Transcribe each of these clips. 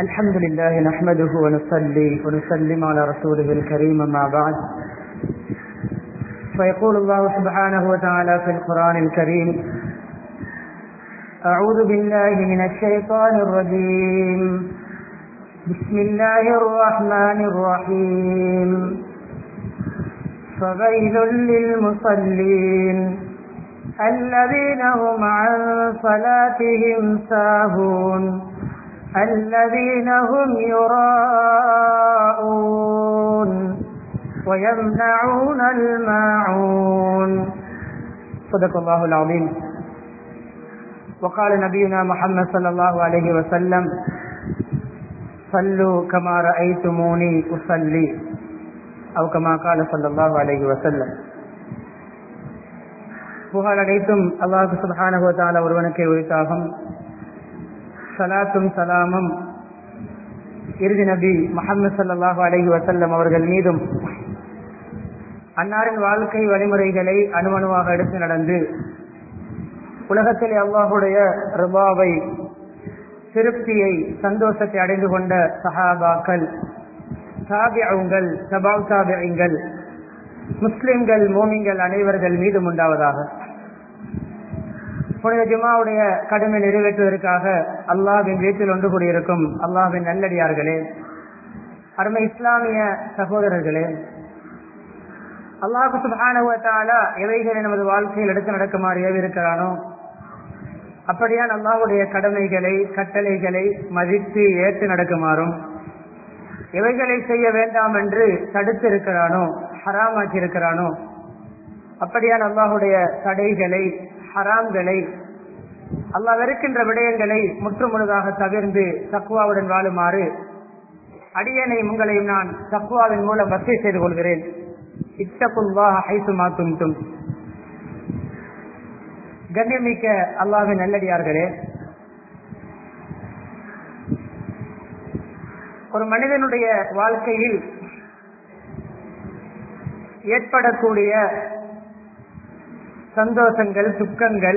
الحمد لله نحمده ونصلي ونسلم على رسوله الكريم ما بعد فيقول الله سبحانه وتعالى في القرآن الكريم أعوذ بالله من الشيطان الرجيم بسم الله الرحمن الرحيم فويل للمصلين الذين هم عن صلاتهم ساهون الذين هم يراءون ويمنعون الماعون صدق الله العظيم وقال نبينا محمد صلى الله عليه وسلم صلوا كما رأيتموني أصلي أو كما قال صلى الله عليه وسلم புகழ் அனைத்தும் அல்லாஹு சுபஹானஹுவத்தால ஒருவனுக்கே உரித்தாகும் சலாத்தும் சலாமும் இறுதி நபி முகமது சல்லாஹு அலஹி வசல்லம் அவர்கள் மீதும் அன்னாரின் வாழ்க்கை வழிமுறைகளை அணுவணுவாக எடுத்து நடந்து உலகத்தில் அல்லாஹுடைய ருபாவை திருப்தியை சந்தோஷத்தை அடைந்து கொண்ட சஹாபாக்கள் சாபியங்கள் சபாவ் சாபியங்கள் முஸ்லிம்கள் மோமிங்கள் அனைவர்கள் மீதும் உண்டாவதாக புனித ஜுமாவுடைய கடமை நிறைவேற்றுவதற்காக அல்லாவின் வீட்டில் ஒன்று கூடியிருக்கும் அல்லாவின் நல்லடியார்களே அருமை இஸ்லாமிய சகோதரர்களே அல்லாஹு சுபானுவத்தாலா எவைகளை நமது வாழ்க்கையில் எடுத்து நடக்குமாறு ஏவிருக்கிறானோ அப்படியான் அல்லாஹுடைய கடமைகளை கட்டளைகளை மதித்து ஏற்று நடக்குமாறும் எவைகளை செய்ய வேண்டாம் என்று தடுத்து இருக்கிறானோ ஹராமாக்கி இருக்கிறானோ அப்படியான் அல்லாஹுடைய தடைகளை ஹராம்களை அல்லாஹ் வெறுக்கின்ற விடயங்களை முற்றுமுழுதாக தவிர்ந்து தக்குவாவுடன் வாழுமாறு அடியனை உங்களையும் நான் தக்குவாவின் மூலம் வசதி செய்து கொள்கிறேன் இத்தகுல்வாக ஹைசுமா தும் கண்ணியமிக்க அல்லாவின் நல்லடியார்களே ஒரு மனிதனுடைய வாழ்க்கையில் ஏற்படக்கூடிய சந்தோஷங்கள் துக்கங்கள்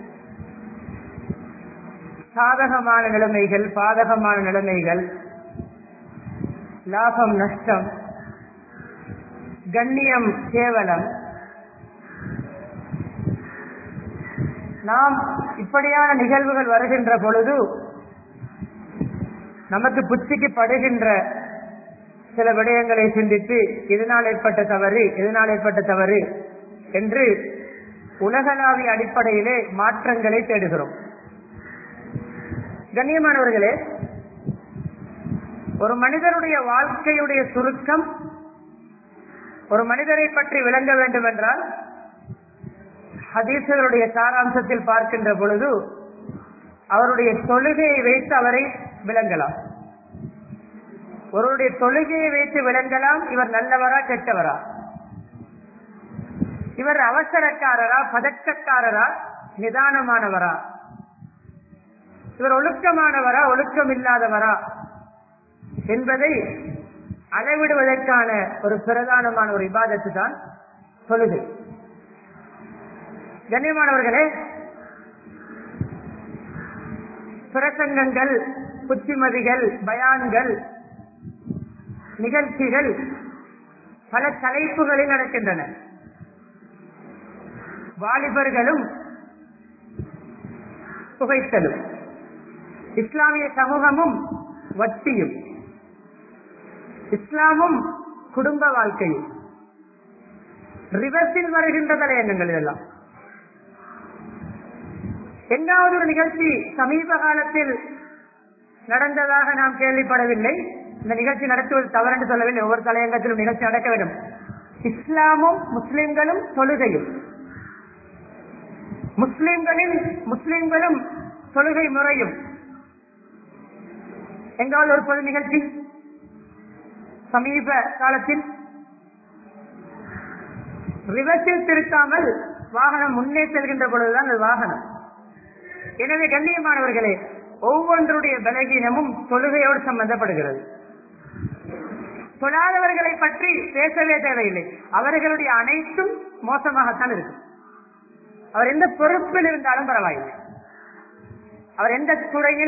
சாதகமான நிலைமைகள் பாதகமான நிலைமைகள் லாபம் நஷ்டம் கண்ணியம் கேவலம் நாம் இப்படியான நிகழ்வுகள் வருகின்ற பொழுது நமக்கு புத்திக்கு படுகின்ற சில விடயங்களை சிந்தித்து இதனால் ஏற்பட்ட தவறு இதனால் ஏற்பட்ட தவறு என்று உலகளாவிய அடிப்படையிலே மாற்றங்களை தேடுகிறோம் கண்ணியமானவர்களே ஒரு மனிதனுடைய வாழ்க்கையுடைய சுருக்கம் ஒரு மனிதரை பற்றி விளங்க வேண்டும் என்றால் ஹதீசர்களுடைய சாராம்சத்தில் பார்க்கின்ற பொழுது அவருடைய தொழுகையை வைத்து அவரை விளங்கலாம் ஒருவருடைய தொழுகையை வைத்து விளங்கலாம் இவர் நல்லவரா கெட்டவரா இவர் அவசரக்காரரா பதற்றக்காரரா நிதானமானவரா இவர் ஒழுக்கமானவரா ஒழுக்கம் இல்லாதவரா என்பதை அளவிடுவதற்கான ஒரு பிரதானமான ஒரு விவாதத்து தான் தொழுகை கண்ணியமானவர்களே பிரசங்கங்கள் புத்திமதிகள் பயான்கள் நிகழ்ச்சிகள் பல தலைப்புகளில் நடக்கின்றன வாலிபர்களும் புகைத்தலும் இஸ்லாமிய சமூகமும் வட்டியும் இஸ்லாமும் குடும்ப வாழ்க்கையும் ரிவர்ஸில் வருகின்ற தலையங்கங்கள் இதெல்லாம் எங்காவது ஒரு நிகழ்ச்சி சமீப காலத்தில் நடந்ததாக நாம் கேள்விப்படவில்லை இந்த நிகழ்ச்சி நடத்துவது தவறு என்று சொல்லவில்லை ஒவ்வொரு தலையங்கத்திலும் நிகழ்ச்சி நடக்க வேண்டும் இஸ்லாமும் முஸ்லிம்களும் தொழுகையும் முஸ்லிம்களின் முஸ்லிம்களும் தொழுகை முறையும் எங்காவது ஒரு பொது நிகழ்ச்சி சமீப காலத்தில் ரிவர்ஸில் திருத்தாமல் வாகனம் முன்னே செல்கின்ற பொழுதுதான் அது வாகனம் எனவே கண்ணியமானவர்களே ஒவ்வொன்றுடைய பலகீனமும் தொழுகையோடு சம்பந்தப்படுகிறது தொழாதவர்களை பற்றி பேசவே தேவையில்லை அவர்களுடைய அனைத்தும் மோசமாகத்தான் இருக்கும் அவர் எந்த பொறுப்பில் இருந்தாலும் பரவாயில்லை அவர் எந்த துறையில்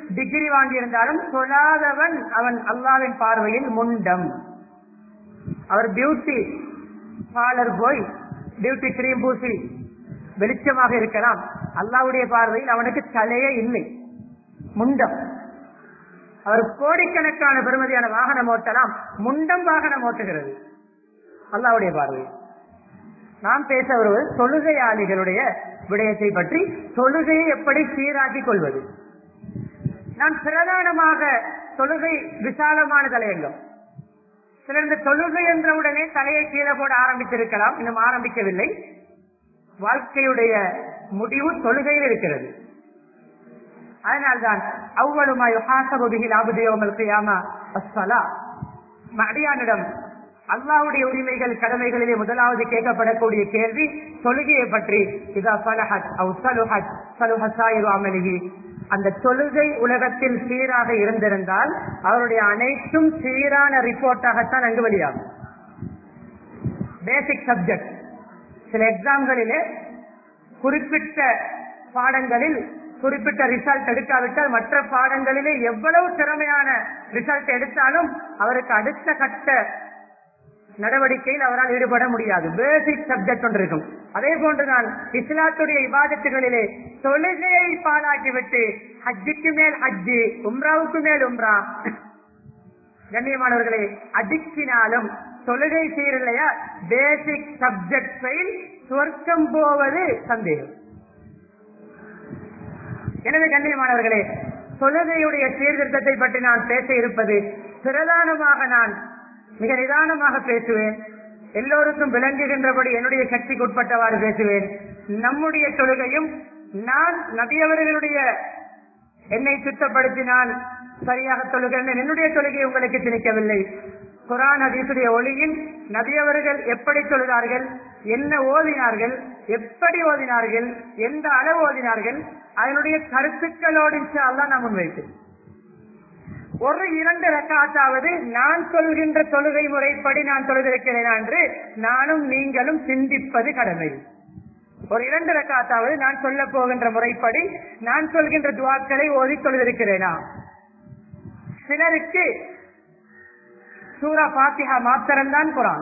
டிகிரி வாங்கியிருந்தாலும் தொழாதவன் அவன் அல்லாவின் பார்வையில் முண்டம் அவர் பியூட்டி பார்லர் போய் பியூட்டி கிரீம் பூசி வெளிச்சமாக இருக்கலாம் அல்லாவுடைய பார்வையில் அவனுக்கு தலையே இல்லை முண்டம் அவர் கோடிக்கணக்கான பெருமதியான வாகனம் ஓட்டலாம் முண்டம் வாகனம் ஓட்டுகிறது அல்லாவுடைய பார்வை நாம் பேச வருவது தொழுகையாளிகளுடைய விடயத்தை பற்றி தொழுகையை எப்படி சீராக்கிக் கொள்வது நான் பிரதானமாக தொழுகை விசாலமான தலையங்கம் சிலர் இந்த தொழுகை என்றவுடனே தலையை கீழே போட ஆரம்பித்திருக்கலாம் இன்னும் ஆரம்பிக்கவில்லை வாழ்க்கையுடைய முடிவு தொழுகையில் இருக்கிறது அதனால்தான் அவ்வளவுமாய் ஹாசபுகில் ஆபுதியோமல் கியாமா அஸ்ஸலா அடியானிடம் அல்லாவுடைய உரிமைகள் கடமைகளிலே முதலாவது கேட்கப்படக்கூடிய கேள்வி தொழுகையை பற்றி இதா சலஹத் அவு சலுஹத் சலுஹசாயிரு அமலிகி அந்த தொழுகை உலகத்தில் சீராக இருந்திருந்தால் அவருடைய அனைத்தும் சீரான ரிப்போர்ட்டாகத்தான் அங்கு வெளியாகும் பேசிக் சப்ஜெக்ட் சில எக்ஸாம்களிலே குறிப்பிட்ட பாடங்களில் குறிப்பிட்ட ரிசல்ட் எடுக்காவிட்டால் மற்ற பாடங்களிலே எவ்வளவு திறமையான ரிசல்ட் எடுத்தாலும் அவருக்கு அடுத்த கட்ட நடவடிக்கையில் அவரால் ஈடுபட முடியாது பேசிக் சப்ஜெக்ட் ஒன்று இருக்கும் அதே போன்றுதான் இஸ்லாத்துடைய விவாதத்துகளிலே தொழுகையை பாலாக்கிவிட்டு ஹஜ்ஜுக்கு மேல் ஹஜ்ஜு உம்ராவுக்கு மேல் உம்ரா கண்ணியமானவர்களே அடுக்கினாலும் தொழுகை சீரில்லையா பேசிக் சப்ஜெக்ட் ஃபெயில் சொர்க்கம் போவது சந்தேகம் எனவே கண்ணியமானவர்களே தொழுகையுடைய சீர்திருத்தத்தை பற்றி நான் பேச இருப்பது பிரதானமாக நான் மிக நிதானமாக பேசுவேன் எல்லோருக்கும் விளங்குகின்றபடி என்னுடைய சக்திக்கு உட்பட்டவாறு பேசுவேன் நம்முடைய தொழுகையும் நான் நபியவர்களுடைய என்னை சுத்தப்படுத்தி நான் சரியாக தொழுகிறேன் என்னுடைய தொழுகை உங்களுக்கு திணிக்கவில்லை குரான் ஹதீசுடைய ஒளியில் நபியவர்கள் எப்படி தொழுதார்கள் என்ன ஓதினார்கள் எப்படி ஓதினார்கள் எந்த அளவு ஓதினார்கள் அதனுடைய கருத்துக்களோடு இன்ஷால்லா நான் முன்வைத்தேன் ஒரு இரண்டு ரக்காத்தாவது நான் சொல்கின்ற தொழுகை முறைப்படி நான் தொழுதிருக்கிறேன் என்று நானும் நீங்களும் சிந்திப்பது கடமை ஒரு இரண்டு ரக்காத்தாவது நான் சொல்ல போகின்ற முறைப்படி நான் சொல்கின்ற துவாக்களை ஓதி தொழுதிருக்கிறேனா சிலருக்கு சூரா பாத்திஹா மாத்திரம்தான் குரான்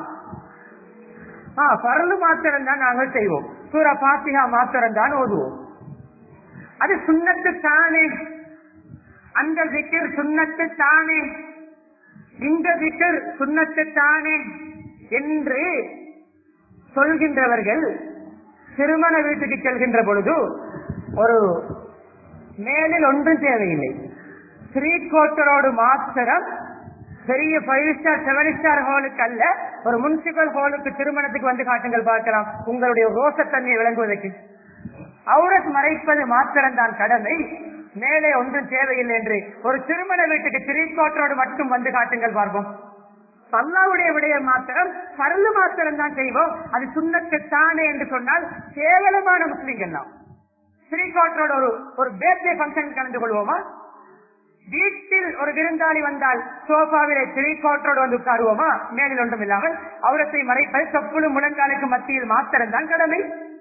ஆ பரலு மாத்திரம்தான் நாங்கள் செய்வோம் சூரா பாத்திஹா மாத்திரம்தான் ஓதுவோம் அது சுண்ணத்து தானே அந்த திக்கர் சுண்ணத்து தானே இந்த திக்கர் சுண்ணத்து தானே என்று சொல்கின்றவர்கள் திருமண வீட்டுக்கு செல்கின்ற பொழுது ஒரு மேலில் ஒன்றும் தேவையில்லை த்ரீ கோட்டரோடு மாத்திரம் பெரிய ஃபைவ் ஸ்டார் செவன் ஸ்டார் ஹாலுக்கு அல்ல ஒரு முனிசிபல் ஹாலுக்கு திருமணத்துக்கு வந்து காட்டுங்கள் பார்க்கலாம் உங்களுடைய ரோச தன்மையை விளங்குவதற்கு அவுரத் மறைப்பது மாத்திரம்தான் கடமை மேலே ஒன்றும் தேவையில்லை என்று ஒரு திருமண வீட்டுக்கு த்ரீ கோட்டரோடு மட்டும் வந்து காட்டுங்கள் பார்ப்போம் அல்லாவுடைய விடயம் மாத்திரம் பரலு மாத்திரம் தான் செய்வோம் அது சுண்ணத்து தானே என்று சொன்னால் கேவலமான முஸ்லிம்கள் தான் த்ரீ கோட்டரோட ஒரு ஒரு பேர்தே பங்கன் கலந்து கொள்வோமா வீட்டில் ஒரு விருந்தாளி வந்தால் சோஃபாவிலே த்ரீ கோட்டரோடு வந்து உட்காருவோமா மேலில் ஒன்றும் இல்லாமல் அவரத்தை மறைப்பது தொப்புளும் முழங்காலுக்கு மத்தியில் மாத்திரம் தான் கடமை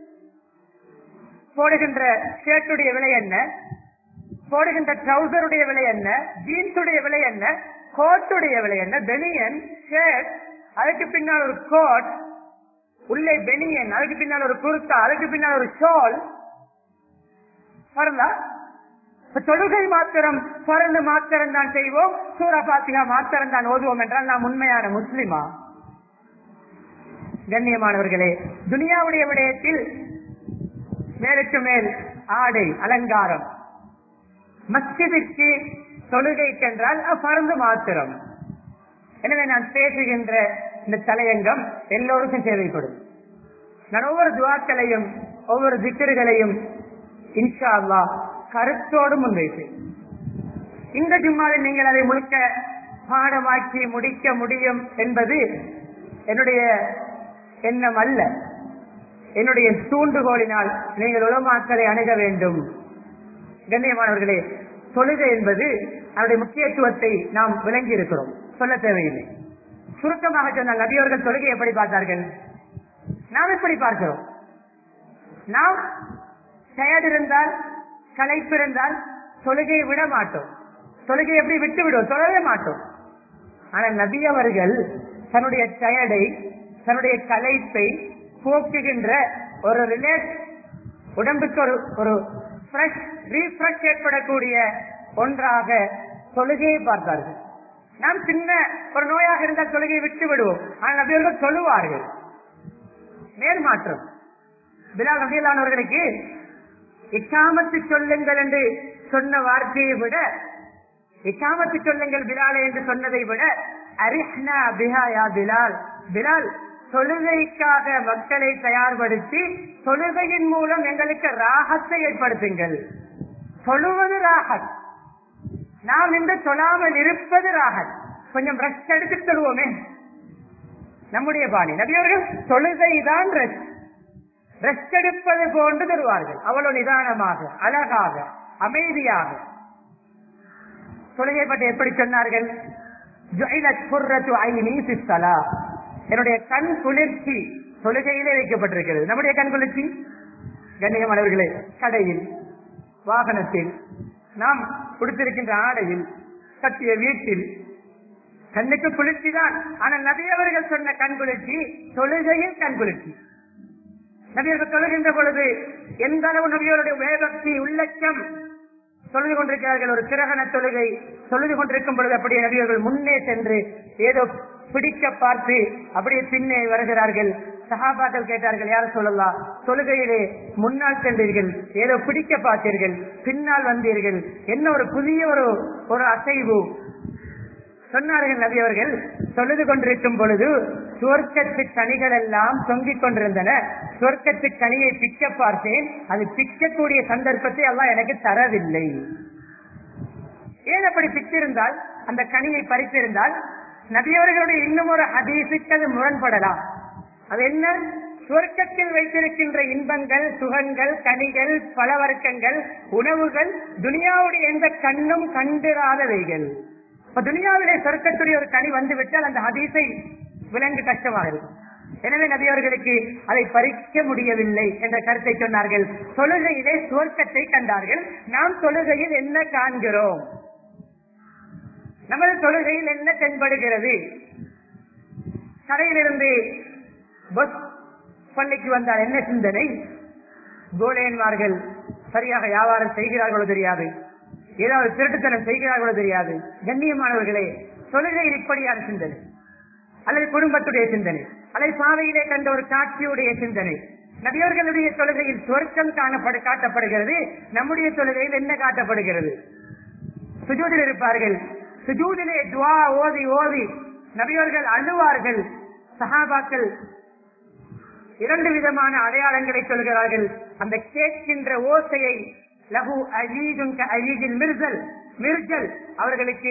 போடுகின்ற ஷர்ட்டுடைய விலை என்ன போடுகின்ற ட்ரௌசருடைய விலை என்ன ஜீன்ஸுடைய விலை என்ன கோட்டுடைய விலை என்ன பெனியன் ஷர்ட் அதுக்கு பின்னால் ஒரு கோட் உள்ளே பெனியன் அதுக்கு பின்னால் ஒரு குர்த்தா அதுக்கு பின்னால் ஒரு ஷால் வரலா தொழுகை மாத்திரம் பிறந்து மாத்திரம் தான் செய்வோம் சூரா பாத்திகா மாத்திரம் தான் ஓதுவோம் என்றால் நாம் உண்மையான முஸ்லிமா கண்ணியமானவர்களே துனியாவுடைய விடயத்தில் மேலுக்கு மேல் ஆடை அலங்காரம் மஸ்ஜிதுக்கு தொழுகை சென்றால் பறந்து மாத்திரம் எனவே நான் பேசுகின்ற இந்த தலையங்கம் எல்லோருக்கும் தேவைப்படும் நான் ஒவ்வொரு துவாக்களையும் ஒவ்வொரு திக்கர்களையும் இன்ஷா அல்லா கருத்தோடு முன்வைப்பேன் இந்த ஜும்மாவில் நீங்கள் அதை முழுக்க பாடமாக்கி முடிக்க முடியும் என்பது என்னுடைய எண்ணம் அல்ல என்னுடைய தூண்டுகோலினால் நீங்கள் உலமாக்களை அணுக வேண்டும் கண்ணியமானவர்களே தொழுகை என்பது அதனுடைய முக்கியத்துவத்தை நாம் விளங்கி இருக்கிறோம் சொல்ல தேவையில்லை சுருக்கமாக சொன்னால் நபியவர்கள் தொழுகை எப்படி பார்த்தார்கள் நாம் எப்படி பார்க்கிறோம் நாம் டயர்ட் இருந்தால் களைப்பு இருந்தால் தொழுகையை விட மாட்டோம் தொழுகை எப்படி விட்டு விடுவோம் தொழவே மாட்டோம் ஆனா நபி அவர்கள் தன்னுடைய டயர்டை தன்னுடைய கலைப்பை போக்குகின்ற ஒரு ரிலேட் உடம்புக்கு ஒரு ஒரு ஃப்ரெஷ் ரீஃப்ரெஷ் ஏற்படக்கூடிய ஒன்றாக தொழுகையை பார்த்தார்கள் நாம் சின்ன ஒரு நோயாக இருந்தால் தொழுகையை விட்டு விடுவோம் ஆனால் நபியவர்கள் சொல்லுவார்கள் நேர்மாற்றம் பிலால் ரபியலானவர்களுக்கு இக்காமத்து சொல்லுங்கள் என்று சொன்ன வார்த்தையை விட இக்காமத்து சொல்லுங்கள் பிலாலே என்று சொன்னதை விட அரிஹ்னா பிஹா யா பிலால் பிலால் தொழுகைக்காக மக்களை தயார்படுத்தி தொழுகையின் மூலம் எங்களுக்கு ராகத்தை ஏற்படுத்துங்கள் தொழுவது ராகத் நாம் இந்த தொழாமல் இருப்பது ராகத் கொஞ்சம் ரெஸ்ட் எடுத்து தொழுவோமே நம்முடைய பாணி நபியவர்கள் தொழுகைதான் ரெஸ்ட் ரெஸ்ட் எடுப்பது போன்று தருவார்கள் அவ்வளவு நிதானமாக அழகாக அமைதியாக தொழுகை பற்றி எப்படி சொன்னார்கள் ஜுஇலத் குர்ரத்து ஐனி ஃபிஸ் ஸலா. என்னுடைய கண் குளிர்ச்சி தொழுகையிலே வைக்கப்பட்டிருக்கிறது நம்முடைய கண் குளிர்ச்சி கண்ணியமானவர்களே கடையில் வாகனத்தில் நாம் கொடுத்திருக்கின்ற ஆடையில் கட்டிய வீட்டில் கண்ணுக்கு குளிர்ச்சி தான் ஆனால் நபியவர்கள் சொன்ன கண் குளிர்ச்சி தொழுகையில் கண் குளிர்ச்சி நபியர்கள் தொழுகின்ற பொழுது எந்த அளவு நபியருடைய வேபக்தி உள்ளச்சம் தொழுது கொண்டிருக்கிறார்கள் ஒரு கிரகண தொழுகை தொழுது கொண்டிருக்கும் பொழுது அப்படியே நபியர்கள் முன்னே சென்று ஏதோ பிடிக்க பார்த்து அப்படியே பின்னே வருகிறார்கள் சஹாபாக்கள் கேட்டார்கள் யார சொல்லலாம் தொழுகையிலே முன்னால் சென்றீர்கள் ஏதோ பிடிக்க பார்த்தீர்கள் பின்னால் வந்தீர்கள் என்ன ஒரு புதிய ஒரு ஒரு அசைவு சொன்னார்கள் நபி அவர்கள் தொழுது கொண்டிருக்கும் பொழுது சுவர்க்கத்து கனிகள் எல்லாம் தொங்கிக் கொண்டிருந்தன சுவர்க்கத்து கனியை பிக்க பார்த்தேன் அது பிக்கக்கூடிய சந்தர்ப்பத்தை எல்லாம் எனக்கு தரவில்லை ஏன் அப்படி பிச்சிருந்தால் அந்த கனியை பறித்திருந்தால் நபியவர்களுடைய இன்னும் ஒரு ஹதீசுக்கு அது முரண்படலாம் அது என்ன சுவர்க்கத்தில் வைத்திருக்கின்ற இன்பங்கள் சுகங்கள் கனிகள் பலவர்க்கங்கள் உணவுகள் துனியாவுடைய எந்த கண்ணும் கண்டிராதவைகள் இப்ப துனியாவிலே சொர்க்கத்துடைய ஒரு கனி வந்து விட்டால் அந்த ஹதீஸை விலங்கு கஷ்டமாக இருக்கும் எனவே நபியவர்களுக்கு அதை பறிக்க முடியவில்லை என்ற கருத்தை சொன்னார்கள் தொழுகையிலே சுவர்க்கத்தை கண்டார்கள் நாம் தொழுகையில் என்ன காண்கிறோம் நமது தொழுகையில் என்ன தென்படுகிறது கடையிலிருந்து பஸ் பள்ளிக்கு வந்தால் என்ன சிந்தனை கோலேன்மார்கள் சரியாக வியாபாரம் செய்கிறார்களோ தெரியாது ஏதாவது திருட்டுத்தனம் செய்கிறார்களோ தெரியாது கண்ணியமானவர்களே தொழுகையில் இப்படியான சிந்தனை அல்லது குடும்பத்துடைய சிந்தனை அல்லது பாதையிலே கண்ட ஒரு காட்சியுடைய சிந்தனை நபியவர்களுடைய தொழுகையில் சொர்க்கம் காணப்படு காட்டப்படுகிறது நம்முடைய தொழுகையில் என்ன காட்டப்படுகிறது சுஜூதில் இருப்பார்கள் சுஜூதிலே துவா ஓதி ஓதி நபியவர்கள் அழுவார்கள் சஹாபாக்கள் இரண்டு விதமான அடையாளங்களை சொல்கிறார்கள் அந்த கேட்கின்ற ஓசையை லகு அஜீதும் அஜீதில் மிர்சல் மிர்ஜல் அவர்களுக்கு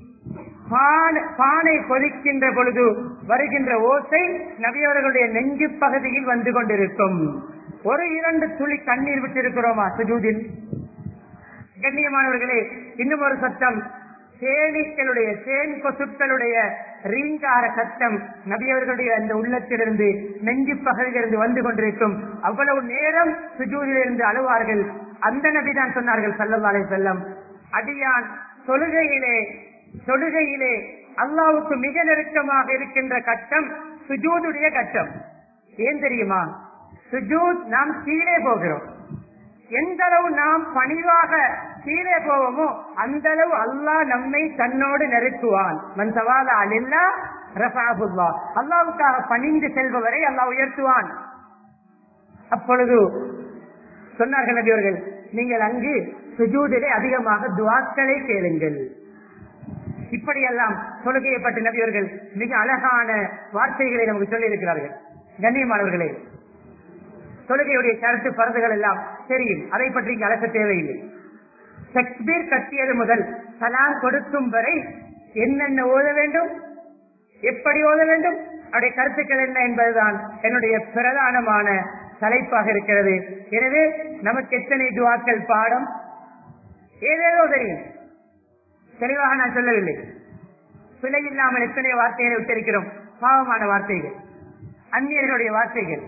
பான- பானை கொதிக்கின்ற பொழுது வருகின்ற ஓசை நபியவர்களுடைய நெஞ்சு பகுதியில் வந்து கொண்டிருக்கும் ஒரு இரண்டு துளி கண்ணீர் விட்டிருக்கிறோமா சுஜூதில் கண்ணியமானவர்களே இன்னும் ஒரு சத்தம் தேனீக்களுடைய தேன் கொசுக்களுடைய ரீங்கார சத்தம் நபியவர்களுடைய அந்த உள்ளத்திலிருந்து நெஞ்சு பகுதியிலிருந்து வந்து கொண்டிருக்கும் அவ்வளவு நேரம் சுஜூதிலிருந்து அழுவார்கள் அந்த நபிதான் சொன்னார்கள் சல்லல்லாஹு அலைஹி வஸல்லம் அடியான் தொழுகையிலே தொழுகையிலே அல்லாவுக்கு மிக நெருக்கமாக இருக்கின்ற கட்டம் சுஜூதுடைய கட்டம் ஏன் தெரியுமா சுஜூத் நாம் கீழே போகிறோம் எந்த அளவு நாம் பணிவாக கீழே போவோமோ அந்த அளவு அல்லாஹ் நம்மை தன்னோடு நெருக்குவான் மன் சவால அலில்லா ரஃபாபுல்லா அல்லாவுக்காக பணிந்து செல்பவரை அல்லாஹ் உயர்த்துவான் அப்பொழுது சொன்னார்கள் நபி அவர்கள் நீங்கள் அங்கு சுஜூதிலே அதிகமாக துவாக்களை கேளுங்கள் இப்படியெல்லாம் தொழுகையை பற்றி நபியவர்கள் மிக அழகான வார்த்தைகளை நமக்கு சொல்லி இருக்கிறார்கள் கண்ணியமானவர்களே தொழுகையுடைய கருத்து பரதுகள் எல்லாம் தெரியும் அதை பற்றி இங்கு அலச தேவையில்லை தக்பீர் கட்டியது முதல் சலாம் கொடுக்கும் வரை என்னென்ன ஓத வேண்டும் எப்படி ஓத வேண்டும் அவருடைய கருத்துக்கள் என்ன என்பதுதான் என்னுடைய பிரதானமான தலைப்பாக இருக்கிறது எனவே நமக்கு எத்தனை துவாக்கள் பாடம் ஏதேதோ தெரியும் தெளிவாக நான் சொல்லவில்லை பிழை இல்லாமல் எத்தனை வார்த்தைகளை உச்சரிக்கிறோம் பாவமான வார்த்தைகள் அந்நியர்களுடைய வார்த்தைகள்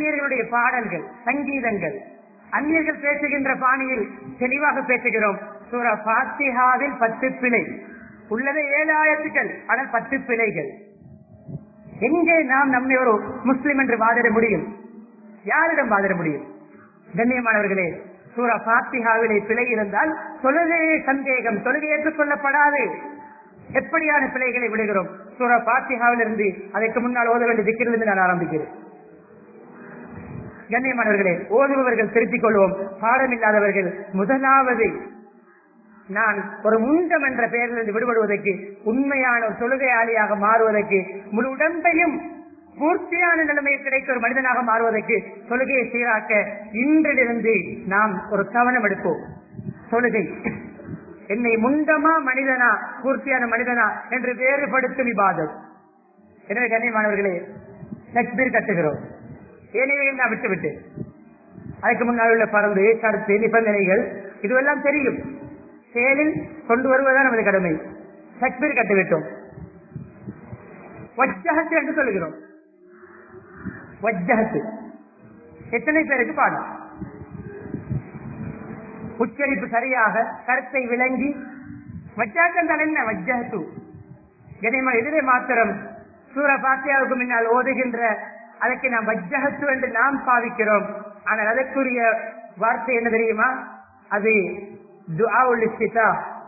அந்நியர்களுடைய பாடல்கள் சங்கீதங்கள் அந்நியர்கள் பேசுகின்ற பாணியில் தெளிவாக பேசுகிறோம் சூரா பாத்திஹாவில் பத்து பிழை உள்ளது ஏழு ஆயத்துக்கள் ஆனால் பத்து பிழைகள் எங்கே நாம் நம்மை ஒரு முஸ்லிம் என்று வாதிட முடியும் யாரிடம் வாதிட முடியும் கண்ணியமானவர்களே சூரா பாத்திஹாவிலே பிழை இருந்தால் தொழுகையே சந்தேகம் தொழுகை ஏற்றுக்கொள்ளப்படாது எப்படியான பிழைகளை விடுகிறோம் சூரா பாத்திஹாவில் இருந்து அதற்கு முன்னால் ஓத வேண்டிய திக்கிலிருந்து நான் ஆரம்பிக்கிறேன் கண்ணியமானவர்களே ஓதுபவர்கள் திருத்திக் கொள்வோம் பாடம் இல்லாதவர்கள் முதலாவது நான் ஒரு முண்டம் என்ற பெயரிலிருந்து விடுபடுவதற்கு உண்மையான ஒரு தொழுகையாளியாக மாறுவதற்கு முழு உடம்பையும் பூர்த்தியான நிலைமை கிடைத்த ஒரு மனிதனாக மாறுவதற்கு தொழுகையை சீராக்க இன்றிலிருந்து நாம் ஒரு கவனம் எடுப்போம் தொழுகை என்னை முண்டமா மனிதனா பூர்த்தியான மனிதனா என்று வேறுபடுத்தும் விவாதம் எனவே கண்ணியமானவர்களே தக்பீர் கட்டுகிறோம் ஏனையும் நான் விட்டுவிட்டு அதுக்கு முன்னால் உள்ள பறந்து கருத்து நிபந்தனைகள் இதுவெல்லாம் தெரியும் செயலில் கொண்டு வருவதுதான் நமது கடமை தக்பீர் கட்டுவிட்டோம் வஜ்ஜகத்து என்று சொல்கிறோம் வஜ்ஜகத்து எத்தனை பேருக்கு பாடம் உச்சரிப்பு சரியாக கருத்தை விளங்கி வஜ்ஜாக்கு என்றால் என்ன வஜ்ஜகத்து கனிம இதிலே மாத்திரம் சூர பாத்தியாவுக்கு முன்னால் ஓதுகின்ற அதற்கு நாம் வஜ்ஜகத்து என்று நாம் பாவிக்கிறோம் ஆனால் அதற்குரிய வார்த்தை என்ன தெரியுமா அது துஆவுல் இஸ்திதா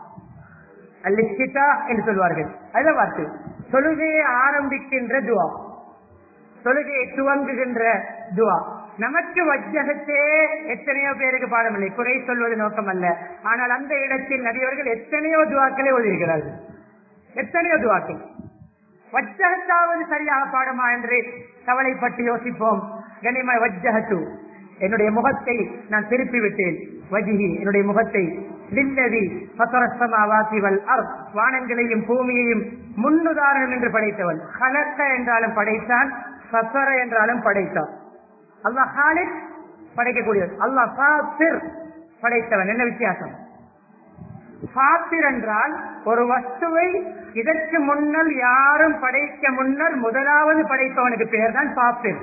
அல் இஸ்திதா என்று சொல்வார்கள் அதுதான் வார்த்தை தொழுகையை ஆரம்பிக்கின்ற துவா தொழுகையை துவங்குகின்ற துவா நமக்கு வஜ்ஜகத்தே எத்தனையோ பேருக்கு பாடமில்லை குறை சொல்வது நோக்கம் அல்ல ஆனால் அந்த இடத்தில் நபியவர்கள் எத்தனையோ துவாக்களை ஓதியிருக்கிறார்கள் எத்தனையோ துவாக்கள் வஜ்ஜகத்தாவது சரியாக பாடுமா என்று கவலைப்பட்டு யோசிப்போம் கனிம வஜ்ஜகத்து என்னுடைய முகத்தை நான் திருப்பி விட்டேன் வஜிஹி என்னுடைய முகத்தை லில்லதி பசரஸ்தமாவாசிவல் அர் வானங்களையும் பூமியையும் முன்னுதாரணம் என்று படைத்தவன் கலக்க என்றாலும் படைத்தான் சசர என்றாலும் படைத்தான் அல்லாஹ் ஹாலித் படைக்கக்கூடியவன் அல்லாஹ் ஃபாத்திர் படைத்தவன் என்ன வித்தியாசம் ஃபாத்திர் என்றால் ஒரு வஸ்துவை இதற்கு முன்னர் யாரும் படைக்க முன்னர் முதலாவது படைப்பவனுக்கு பெயர் தான் ஃபாத்திர்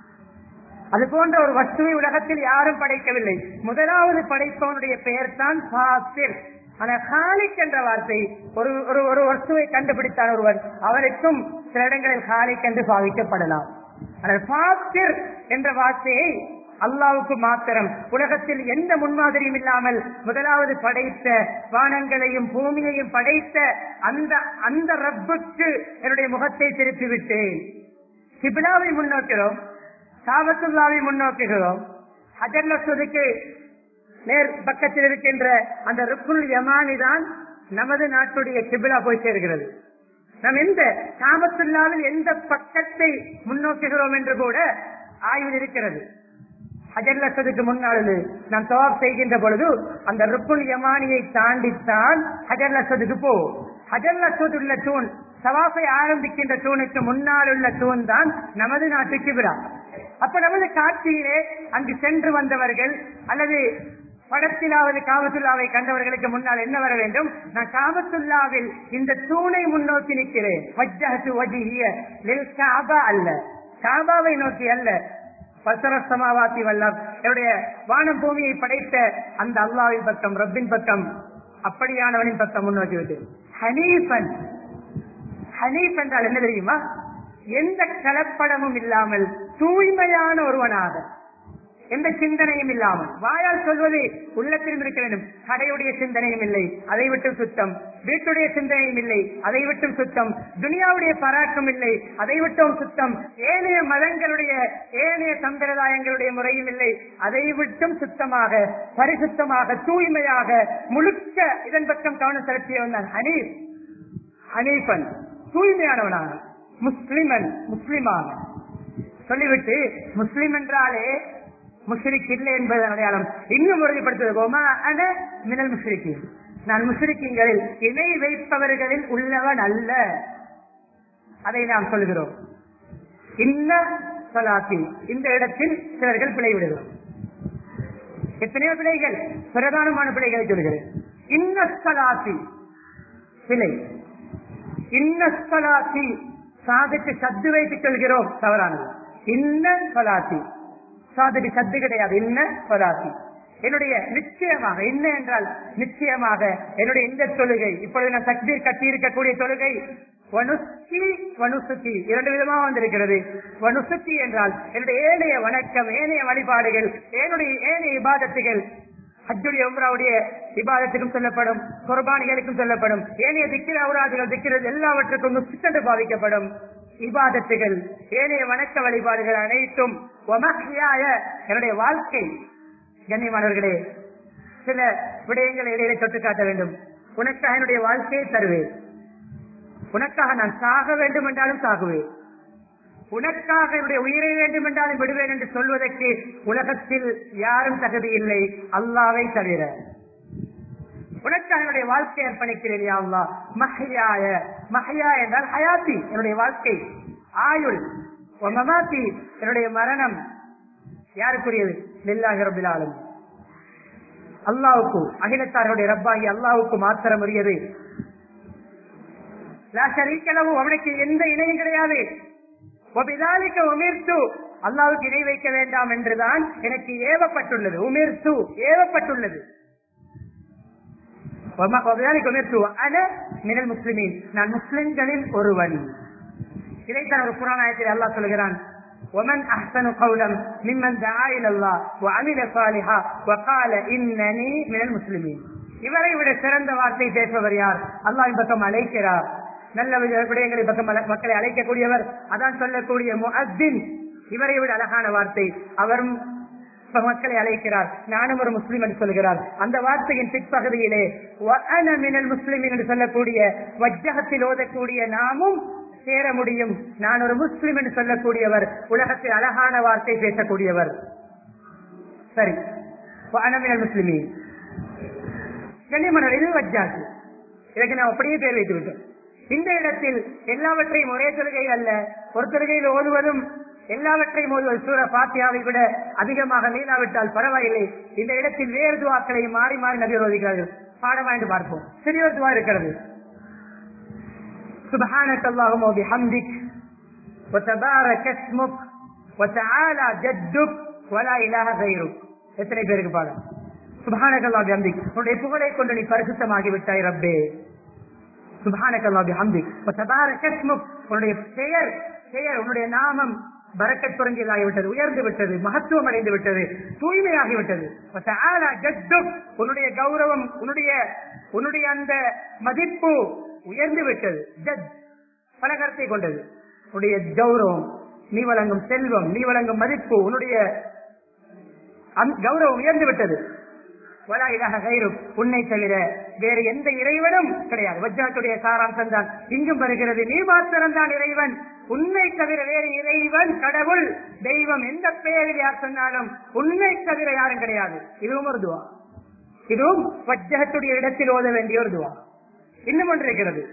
அது போன்ற ஒரு வஸ்துவை உலகத்தில் யாரும் படைக்கவில்லை முதலாவது படைப்பவனுடைய பெயர் தான் ஃபாத்திர் ஆனால் ஹாலிக் என்ற வார்த்தை ஒரு ஒரு ஒரு வஸ்துவை கண்டுபிடித்தான் ஒருவர் அவருக்கும் சில இடங்களில் ஹாலிக் என்று பாவிக்கப்படலாம் ஆனால் ஃபாத்திர் என்ற வார்த்தையை அல்லாவுக்கு மாத்திரம் உலகத்தில் எந்த முன்மாதிரியும் இல்லாமல் முதலாவது படைத்த வானங்களையும் பூமியையும் படைத்த அந்த அந்த ரப்புக்கு என்னுடைய முகத்தை திருப்பி விட்டேன் சிபிலாவை முன்னோக்கிறோம் சாபத்துல்லாவை முன்னோக்குகிறோம் ஹஜர் லசுதுக்கு நேர் பக்கத்தில் இருக்கின்ற அந்த ருக்குல் யமானி தான் நமது நாட்டுடைய கிபிலா போய் சேர்கிறது நாம் எந்த காபத்துல்லாவில் எந்த பக்கத்தை முன்னோக்குகிறோம் என்று கூட ஆய்வில் இருக்கிறது ஹஜர் லசதுக்கு முன்னாள் நாம் தவாப் செய்கின்ற பொழுது அந்த ருக்குல் யமானியை தாண்டித்தான் ஹஜர் லசதுக்கு போவோம் ஹஜர் லசது உள்ள தூண் சவாஃபை ஆரம்பிக்கின்ற தூணுக்கு முன்னால் உள்ள தூண் தான் நமது நாட்டு கிபிரா அப்ப நமது காட்சியிலே அங்கு சென்று வந்தவர்கள் அல்லது படத்திலாவது காபத்துல்லாவை கண்டவர்களுக்கு முன்னால் என்ன வர வேண்டும் நான் காபத்துல்லாவில் இந்த தூணை முன்னோக்கி நிற்கிறேன் வஜ்ஜஹத்து வஜிஹிய லில் காபா அல்ல காபாவை நோக்கி அல்ல பசரசமாவாத்தி வல்லம் என்னுடைய வானம் பூமியை படைத்த அந்த அல்லாவின் பக்கம் ரப்பின் பக்கம் அப்படியானவனின் பக்கம் முன்னோக்கி விட்டு ஹனீஃபன் ஹனீஃப் என்றால் என்ன தெரியுமா எந்த கலப்படமும் இல்லாமல் தூய்மையான ஒருவனாக எந்த சிந்தனையும் இல்லாமல் வாயால் சொல்வது உள்ளத்திலும் இருக்க வேண்டும் கடையுடைய சிந்தனையும் இல்லை அதை விட்டும் சுத்தம் வீட்டுடைய சிந்தனையும் இல்லை அதை விட்டும் சுத்தம் துனியாவுடைய பராக்கம் இல்லை அதை விட்டும் சுத்தம் ஏனைய மதங்களுடைய ஏனைய சம்பிரதாயங்களுடைய முறையும் இல்லை அதை விட்டும் சுத்தமாக பரிசுத்தமாக தூய்மையாக முழுக்க இதன் பக்கம் கவனம் செலுத்தியவன் தான் ஹனீப் ஹனீஃபன் தூய்மையானவனாக முஸ்லிமன் முஸ்லிமான சொல்லிவிட்டு முஸ்லிம் என்றாலே முஷ்ரிக் இல்லை என்பது அடையாளம் இன்னும் உறுதிப்படுத்துவது கோமா அன மினல் முஷ்ரிக்கி நான் முஷ்ரிக்கிங்களில் இணை வைப்பவர்களில் உள்ளவன் அல்ல அதை நாம் சொல்கிறோம் இன்ன சலாத்தி இந்த இடத்தில் சிலர்கள் பிழை விடுகிறோம் எத்தனையோ பிழைகள் பிரதானமான பிழைகளை சொல்கிறேன் இன்ன சலாத்தி பிழை இன்னஸ்கலாத்தி சாதுக்கு சத்து வைத்து சொல்கிறோம் தவறானது இன்ன சலாத்தி சாதுக்கு சத்து கிடையாது இன்ன சலாத்தி என்னுடைய நிச்சயமாக என்ன என்றால் நிச்சயமாக என்னுடைய இந்த தொழுகை இப்பொழுது நான் தக்பீர் கட்டி இருக்கக்கூடிய தொழுகை வனுஸ்கி வனுசுக்கி இரண்டு விதமாக வந்திருக்கிறது வனுசுக்கி என்றால் என்னுடைய ஏனைய வணக்கம் ஏனைய வழிபாடுகள் என்னுடைய ஏனைய இபாதத்துகள் ஹஜ்ஜுடைய உம்ராவுடைய இபாதத்துக்கும் சொல்லப்படும் குர்பானிகளுக்கும் சொல்லப்படும் ஏனைய திக்கிற அவுராதுகள் திக்கிறது எல்லாவற்றுக்கும் நுசுக்கென்று பாதிக்கப்படும் இபாதத்துகள் ஏனைய வணக்க வழிபாடுகள் அனைத்தும் ஒமஹ்யாய என்னுடைய வாழ்க்கை கண்ணியமானவர்களே சில விடயங்களை இடையிலே தொட்டு காட்ட வேண்டும் உனக்காக என்னுடைய வாழ்க்கையை தருவேன் உனக்காக நான் சாக வேண்டும் என்றாலும் சாகுவேன் உனக்காக என்னுடைய உயிரை வேண்டும் என்றாலும் விடுவேன் என்று சொல்வதற்கு உலகத்தில் யாரும் தகுதி இல்லை அல்லாவை தவிர உனக்காக என்னுடைய வாழ்க்கை அர்ப்பணிக்கிறேன் யா அல்லாஹ் மஹ்யாய மஹ்யா என்றால் ஹயாத்தி என்னுடைய வாழ்க்கை ஆயுள் மமாத்தி என்னுடைய மரணம் யாருக்குரியது லில்லாஹி ரபில் ஆலமீன் அல்லாவுக்கு அகிலத்தாருடைய ரப்பாகி அல்லாவுக்கு மாத்திரம் உரியது லா ஷரீக்க லஹு, அவனுக்கு எந்த இணையும் கிடையாது ஒபிதாலிக்க உமிர்த்து அல்லாவுக்கு இணை வைக்க வேண்டாம் என்றுதான் எனக்கு ஏவப்பட்டுள்ளது உமிர்த்து ஏவப்பட்டுள்ளது ஒம- ஒபிதாலிக்க உமிர்த்து அன மினல் முஸ்லிமீன் நான் முஸ்லிம்களில் ஒருவன் இதைத்தான் ஒரு புராணத்தில் அல்லாஹ் சொல்கிறான் ومن أحسن قولا ممن دعا إلى الله وعمل صالحا وقال إنني من المسلمين இவரை விட சிறந்த வார்த்தை பேசுபவர் யார் அல்லாஹ் பக்கம் அழைக்கிறார் நல்ல வித- விடயங்களை பக்கம் அல- மக்களை அழைக்கக்கூடியவர் அதான் சொல்லக்கூடிய முஅத்தின் இவரை விட அழகான வார்த்தை அவரும் இப்ப மக்களை அழைக்கிறார் நானும் ஒரு முஸ்லிம் என்று சொல்கிறார் அந்த வார்த்தையின் பிற்பகுதியிலே வஅன மினல் முஸ்லிமின் என்று சொல்லக்கூடிய வஜ்ஜகத்தில் ஓதக்கூடிய நாமும் சேர முடியும் நான் ஒரு முஸ்லிம் என்று சொல்லக்கூடியவர் உலகத்தில் அழகான வார்த்தை பேசக்கூடியவர் சரி வஅன மினல் முஸ்லிமீன் கண்ணியமன்னர் இது வஜ்ஜாக்கு இதற்கு நாம் அப்படியே பேர் வைத்து விட்டோம் இந்த இடத்தில் எல்லாவற்றையும் ஒரே தொழுகை அல்ல ஒரு தொழுகையில் ஓதுவதும் எல்லாவற்றையும் ஓதுவது சூர பாத்தியாவை விட அதிகமாக நீளாவிட்டால் பரவாயில்லை இந்த இடத்தில் வேறு துவாக்களை மாறி மாறி நபி ஓதுகிறார்கள் பாடமா என்று பார்ப்போம் சிறிய துவா இருக்கிறது سبحانك اللهم وبحمدك وتبارك اسمك وتعالى جدك ولا اله غيرك எத்தனை பேருக்கு பாடம் சுபானகல்லா பிஹம்திக் உன்னுடைய புகழை கொண்டு நீ பரிசுத்தமாகி விட்டாய் ரப்பே சுபானகல்லா பிஹம்திக் வதபாரக இஸ்முக் உன்னுடைய பெயர் பெயர் உன்னுடைய நாமம் பரக்கத் புரஞ்சியதாகிவிட்டது உயர்ந்து விட்டது மகத்துவம் அடைந்து விட்டது தூய்மையாகி விட்டது வதஆலா ஜத்துக் உன்னுடைய கௌரவம் உன்னுடைய உன்னுடைய அந்த மதிப்பு உயர்ந்து விட்டது ஜத் பல கருத்தை கொண்டது உன்னுடைய கௌரவம் நீ வழங்கும் செல்வம் நீ வழங்கும் மதிப்பு உன்னுடைய அந்த கௌரவம் உயர்ந்து விட்டது வலா இலாஹ கைரும் உன்னை தவிர வேறு எந்த இறைவனும் கிடையாது வஜ்ஜாத்துடைய சாராம்சம் தான் இங்கும் வருகிறது நீ மாத்திரம் தான் இறைவன் உன்னை தவிர வேறு இறைவன் கடவுள் தெய்வம் எந்த பெயரில் யார் சொன்னாலும் உன்னை தவிர யாரும் கிடையாது இதுவும் ஒரு துவா இதுவும் வஜ்ஜகத்துடைய இடத்தில் ஓத வேண்டிய ஒரு துவா இன்னும் ஒன்று இருக்கிறது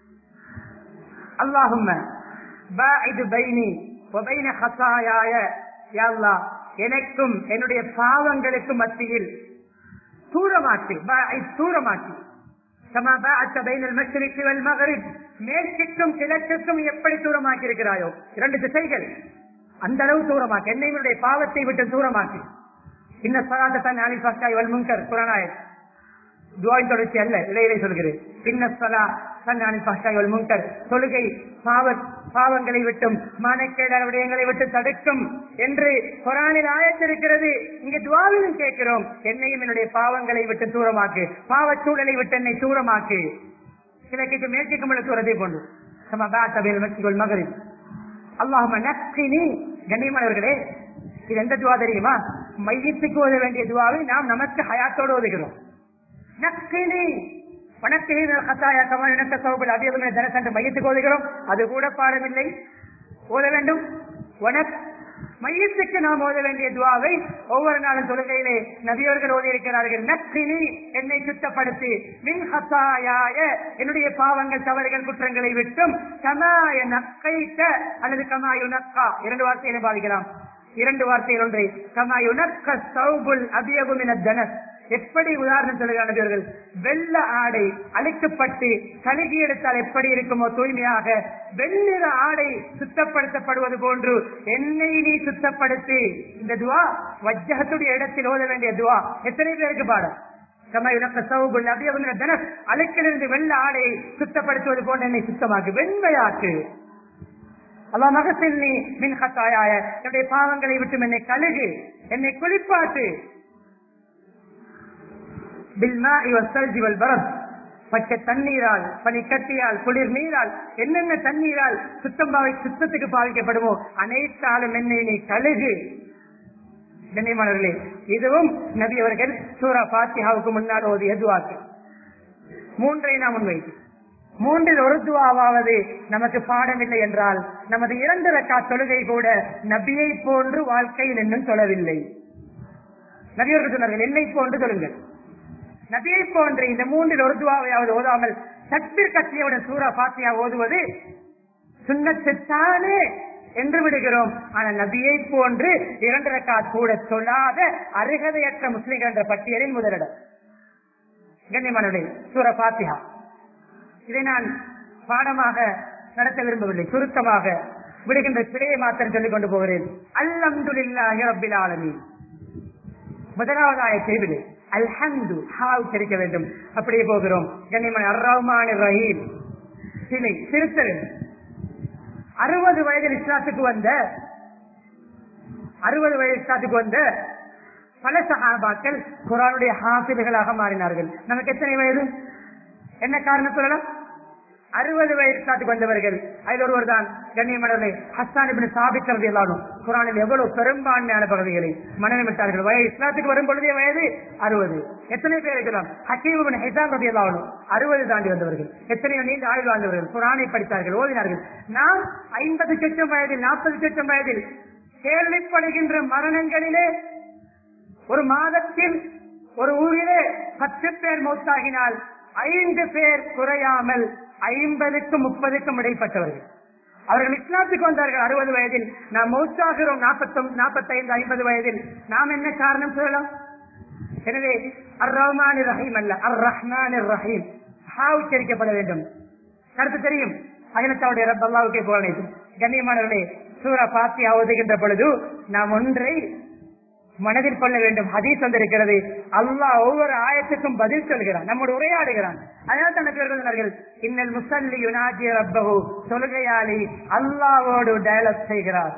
அல்லாஹும்ம பாஇது பைனி வபைன ஹசாயாய யா அல்லாஹ் எனக்கும் என்னுடைய பாவங்களுக்கும் மத்தியில் தூரமாக்கி பாஇத் தூரமாக்கி கமா பாஅத்த பைனல் மஷ்ரிகி வல் மக்ரிப் மேற்கிற்கும் கிழக்குக்கும் எப்படி தூரமாக்கி இருக்கிறாயோ இரண்டு திசைகள் அந்த அளவு தூரமாக்கி என்னை என்னுடைய பாவத்தை விட்டு தூரமாக்கி இன்ன சலாத்த தன் அலி ஃபஸ்டாய் வல் முன்கர் குரானாயத் துவாயின் தொடர்ச்சி அல்ல இடையிலே சொல்கிறேன் இன்னசலா சன்னானின் பாஷாய்கள் முன்கர் தொழுகை பாவ பாவங்களை விட்டும் மானக்கேடான விடயங்களை விட்டு தடுக்கும் என்று குரானில் ஆயத்திருக்கிறது இங்கு துவாவிலும் கேட்கிறோம் என்னையும் என்னுடைய பாவங்களை விட்டு தூரமாக்கு பாவச் சூழலை விட்டு என்னை தூரமாக்கு கிழக்கு மேற்குக்கும் உள்ள தூரத்தை கொண்டு சம பாத்தபில் மெக்சிகோல் மகரின் அல்லாஹும நக்கினி கண்ணியமானவர்களே இது எந்த துவா தெரியுமா மையத்துக்கு ஓத வேண்டிய துவாவை நாம் நமக்கு ஹயாத்தோடு ஓதுகிறோம் நக்கினி வணக்கி கத்தாயா கமல் இணக்க சௌபல் அதிகமே தனசன்று மையத்துக்கு ஓதுகிறோம் அது கூட பாடமில்லை ஓத வேண்டும் வனக் மையத்துக்கு நாம் ஓத வேண்டிய துவாவை ஒவ்வொரு நாளும் தொழுகையிலே நபியவர்கள் ஓதியிருக்கிறார்கள் நக்கினி என்னை சுத்தப்படுத்தி மின் ஹத்தாயாய என்னுடைய பாவங்கள் தவறுகள் குற்றங்களை விட்டும் கமாய நக்கைத்த அல்லது கமாயு நக்கா இரண்டு வார்த்தைகளை பாதிக்கலாம் இரண்டு வார்த்தைகள் ஒன்றை கமாயு நக்க சௌபுல் அபியகுமின தனஸ் எப்படி உதாரணம் சொல்லுகிறார் நபியவர்கள் வெள்ள ஆடை அழிக்கப்பட்டு கழுகி எடுத்தால் எப்படி இருக்குமோ தூய்மையாக வெண்ணிற ஆடை சுத்தப்படுத்தப்படுவது போன்று என்னை நீ சுத்தப்படுத்தி இந்த துவா வஜ்ஜகத்துடைய இடத்தில் ஓத வேண்டிய துவா எத்தனை பேருக்கு பாடம் அழுக்கிலிருந்து வெள்ள ஆடையை சுத்தப்படுத்துவது போன்ற என்னை சுத்தமாக்கு வெண்மையாக்கு அல்லா மகத்தில் நீ மின் ஹத்தாயாய என்னுடைய பாவங்களை விட்டு என்னை கழுகு என்னை குளிப்பாட்டு பச்சை தண்ணீரால் பனி கட்டியால் குளிர் நீரால் என்னென்ன தண்ணீரால் சுத்தம் பாவி சுத்தத்துக்கு பாவிக்கப்படுமோ அனைத்தாலும் என்னை நீ கழுகு கண்ணியமானவர்களே இதுவும் நபி அவர்கள் சூரா பாத்தியாவுக்கு முன்னால் ஓதி எதுவாக்கு மூன்றை நாம் முன்வைத்து மூன்றில் ஒரு துவாவது நமக்கு பாடமில்லை என்றால் நமது இரண்டு ரக்கா தொழுகை கூட நபியை போன்று வாழ்க்கையில் இன்னும் தொழவில்லை நபியவர்கள் சொன்னார்கள் என்னை போன்று தொழுங்கள் நபியை போன்று இந்த மூன்றில் ஒரு துவாவையாவது ஓதாமல் சத்திர் கட்சியுடன் சூரா பாத்தியா ஓதுவது சுண்ணத்துத்தானே என்று விடுகிறோம் ஆனால் நபியை போன்று இரண்டு ரக்கா கூட சொல்லாத அருகதையற்ற முஸ்லிம்கள் என்ற பட்டியலில் முதலிடம் கண்ணியமானவர்களே சூர பாத்தியா இதை நான் பாடமாக நடத்த விரும்பவில்லை சுருக்கமாக விடுகின்ற பிழையை மாத்திரம் சொல்லிக் கொண்டு போகிறேன் அல்லம்துலில்லாஹி ரப்பில் ஆலமீன் முதலாவது ஆயத்தை அல்ஹந்து ஹா உச்சரிக்க வேண்டும் அப்படியே போகிறோம் கண்ணியமான அர்ரஹ்மான் ரஹீம் சிலை திருத்த வேண்டும் அறுபது வயதில் இஸ்லாத்துக்கு வந்த அறுபது வயது இஸ்லாத்துக்கு வந்த பல சகாபாக்கள் குரானுடைய ஹாஃபில்களாக மாறினார்கள் நமக்கு எத்தனை வயது என்ன காரணம் சொல்லலாம் அறுபது வயது இஸ்லாத்துக்கு வந்தவர்கள் அதில் ஒருவர் தான் கண்ணியமனவர்களே ஹஸ்தான் இப்படி சாபிக்கிறது எல்லாரும் குரானில் எவ்வளவு பெரும்பான்மையான பகுதிகளை மனநமிட்டார்கள் வயது இஸ்லாத்துக்கு வரும் பொழுதே வயது அறுபது எத்தனை பேர் இருக்கலாம் ஹக்கீமின் ஹிசாம் ரபி எல்லாரும் அறுபது தாண்டி வந்தவர்கள் எத்தனையோ நீண்ட ஆயுள் வாழ்ந்தவர்கள் குரானை படித்தார்கள் ஓதினார்கள் நாம் ஐம்பது சொச்சம் வயதில் நாற்பது சொச்சம் வயதில் கேள்விப்படுகின்ற மரணங்களிலே ஒரு மாதத்தில் ஒரு ஊரிலே பத்து பேர் மௌத்தாகினால் ஐந்து பேர் குறையாமல் ஐம்பதுக்கும் முப்பதுக்கும் இடைப்பட்டவர்கள் அவர்கள் இஸ்லாத்துக்கு வந்தார்கள் அறுபது வயதில் நாம் மௌத்தாகிறோம் நாற்பத்தொம் நாற்பத்தைந்து ஐம்பது வயதில் நாம் என்ன காரணம் சொல்லலாம் எனவே அர் ரஹ்மான் ரஹீம் அல்ல அர் ரஹ்மான் ரஹீம் ஹா உச்சரிக்கப்பட வேண்டும் கருத்து தெரியும் அகிலத்தாவுடைய ரப் அல்லாவுக்கே புகழ் கண்ணியமானவர்களே சூரா பாத்தி ஓதுகின்ற பொழுது நாம் ஒன்றை மனதில் கொள்ள வேண்டும் ஹதீஸ் வந்திருக்கிறது அல்லாஹ் ஒவ்வொரு ஆயத்துக்கும் பதில் சொல்கிறான் நம்மோடு உரையாடுகிறான் அதனால் தான் சொன்னார்கள் இன்னல் முசல்லி யுனாஜி ரப்பஹு தொழுகையாளி அல்லாவோடு டயலாக் செய்கிறார்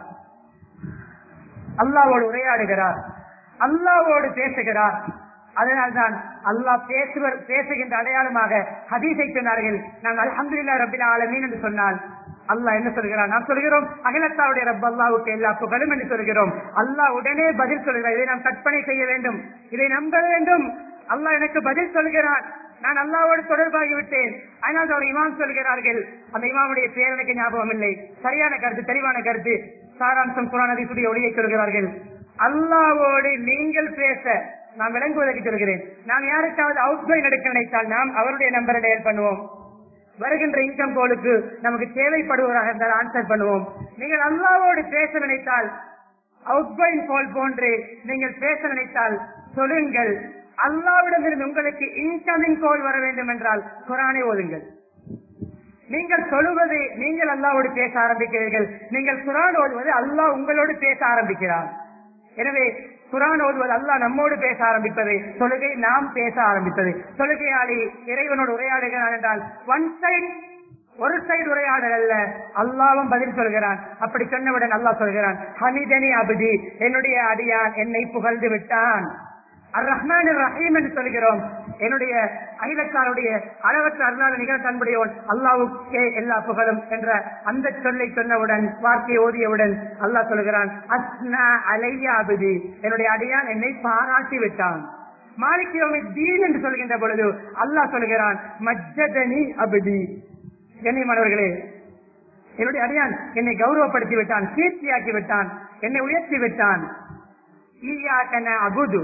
அல்லாவோடு உரையாடுகிறார் அல்லாவோடு பேசுகிறார் அதனால்தான் அல்லாஹ் பேசுவர் பேசுகின்ற அடையாளமாக ஹதீஸை சொன்னார்கள் நாங்கள் அலமதுல்லா ரபில் ஆலமீன் என்று சொன்னால் அல்லாஹ் என்ன சொல்கிறான் நாம் சொல்கிறோம் அகிலத்தாவுடைய ரப் அல்லாவுக்கு எல்லா புகழும் என்று சொல்கிறோம் அல்லாஹ் உடனே பதில் சொல்கிறார் இதை நாம் கற்பனை செய்ய வேண்டும் இதை நம்ப வேண்டும் அல்லாஹ் எனக்கு பதில் சொல்கிறான் நான் அல்லாவோடு தொடர்பாகிவிட்டேன் அதனால் அவர் இமாம் சொல்கிறார்கள் அந்த இமாமுடைய பேர் எனக்கு ஞாபகம் இல்லை சரியான கருத்து தெளிவான கருத்து சாராம்சம் புராணதிக்குரிய ஒளியை சொல்கிறார்கள் அல்லாவோடு நீங்கள் பேச நான் விளங்குவதற்கு சொல்கிறேன் நாம் யாருக்காவது அவுட் கோயின் எடுக்க நினைத்தால் நாம் அவருடைய நம்பரை டயல் பண்ணுவோம் வருகின்ற இன்கம் கோலுக்கு நமக்கு தேவைப்படுவதாக இருந்தால் ஆன்சர் பண்ணுவோம் நீங்கள் அல்லாவோடு பேச நினைத்தால் அவுட் கோயின் கோல் போன்று நீங்கள் பேச நினைத்தால் சொல்லுங்கள் அல்லாவிடமிருந்து உங்களுக்கு இன்கமிங் கோல் வர வேண்டும் என்றால் குரானை ஓதுங்கள் நீங்கள் சொல்லுவது நீங்கள் அல்லாவோடு பேச ஆரம்பிக்கிறீர்கள் நீங்கள் குரான் ஓதுவது அல்லாஹ் உங்களோடு பேச ஆரம்பிக்கிறார் எனவே குரான் ஓதுவது அல்லாஹ் நம்மோடு பேச ஆரம்பிப்பது தொழுகை நாம் பேச ஆரம்பித்தது தொழுகையாளி இறைவனோடு உரையாடுகிறான் என்றால் ஒன் சைடு ஒரு சைடு உரையாடல் அல்ல அல்லாவும் பதில் சொல்கிறான் அப்படி சொன்னவுடன் அல்லாஹ் சொல்கிறான் ஹமிதனி அபுதி என்னுடைய அடியான் என்னை புகழ்ந்து விட்டான் அர் ரஹ்மான் ரஹீம் என்று சொல்கிறோம் என்னுடைய அகிலத்தாருடைய அளவற்ற அருளாத நிகழ் தன்புடையவன் அல்லாவுக்கே எல்லா புகழும் என்ற அந்த சொல்லை சொன்னவுடன் வார்த்தையை ஓதியவுடன் அல்லாஹ் சொல்கிறான் அஸ்னா அலையா அபுதி என்னுடைய அடியான் என்னை பாராட்டி விட்டான் மாலிக் தீன் என்று சொல்கின்ற பொழுது அல்லாஹ் சொல்கிறான் மஜ்ஜதனி அபுதி கண்ணியமானவர்களே என்னுடைய அடியான் என்னை கௌரவப்படுத்தி விட்டான் கீர்த்தியாக்கி விட்டான் என்னை உயர்த்தி விட்டான் ஈயாக்கன அபுது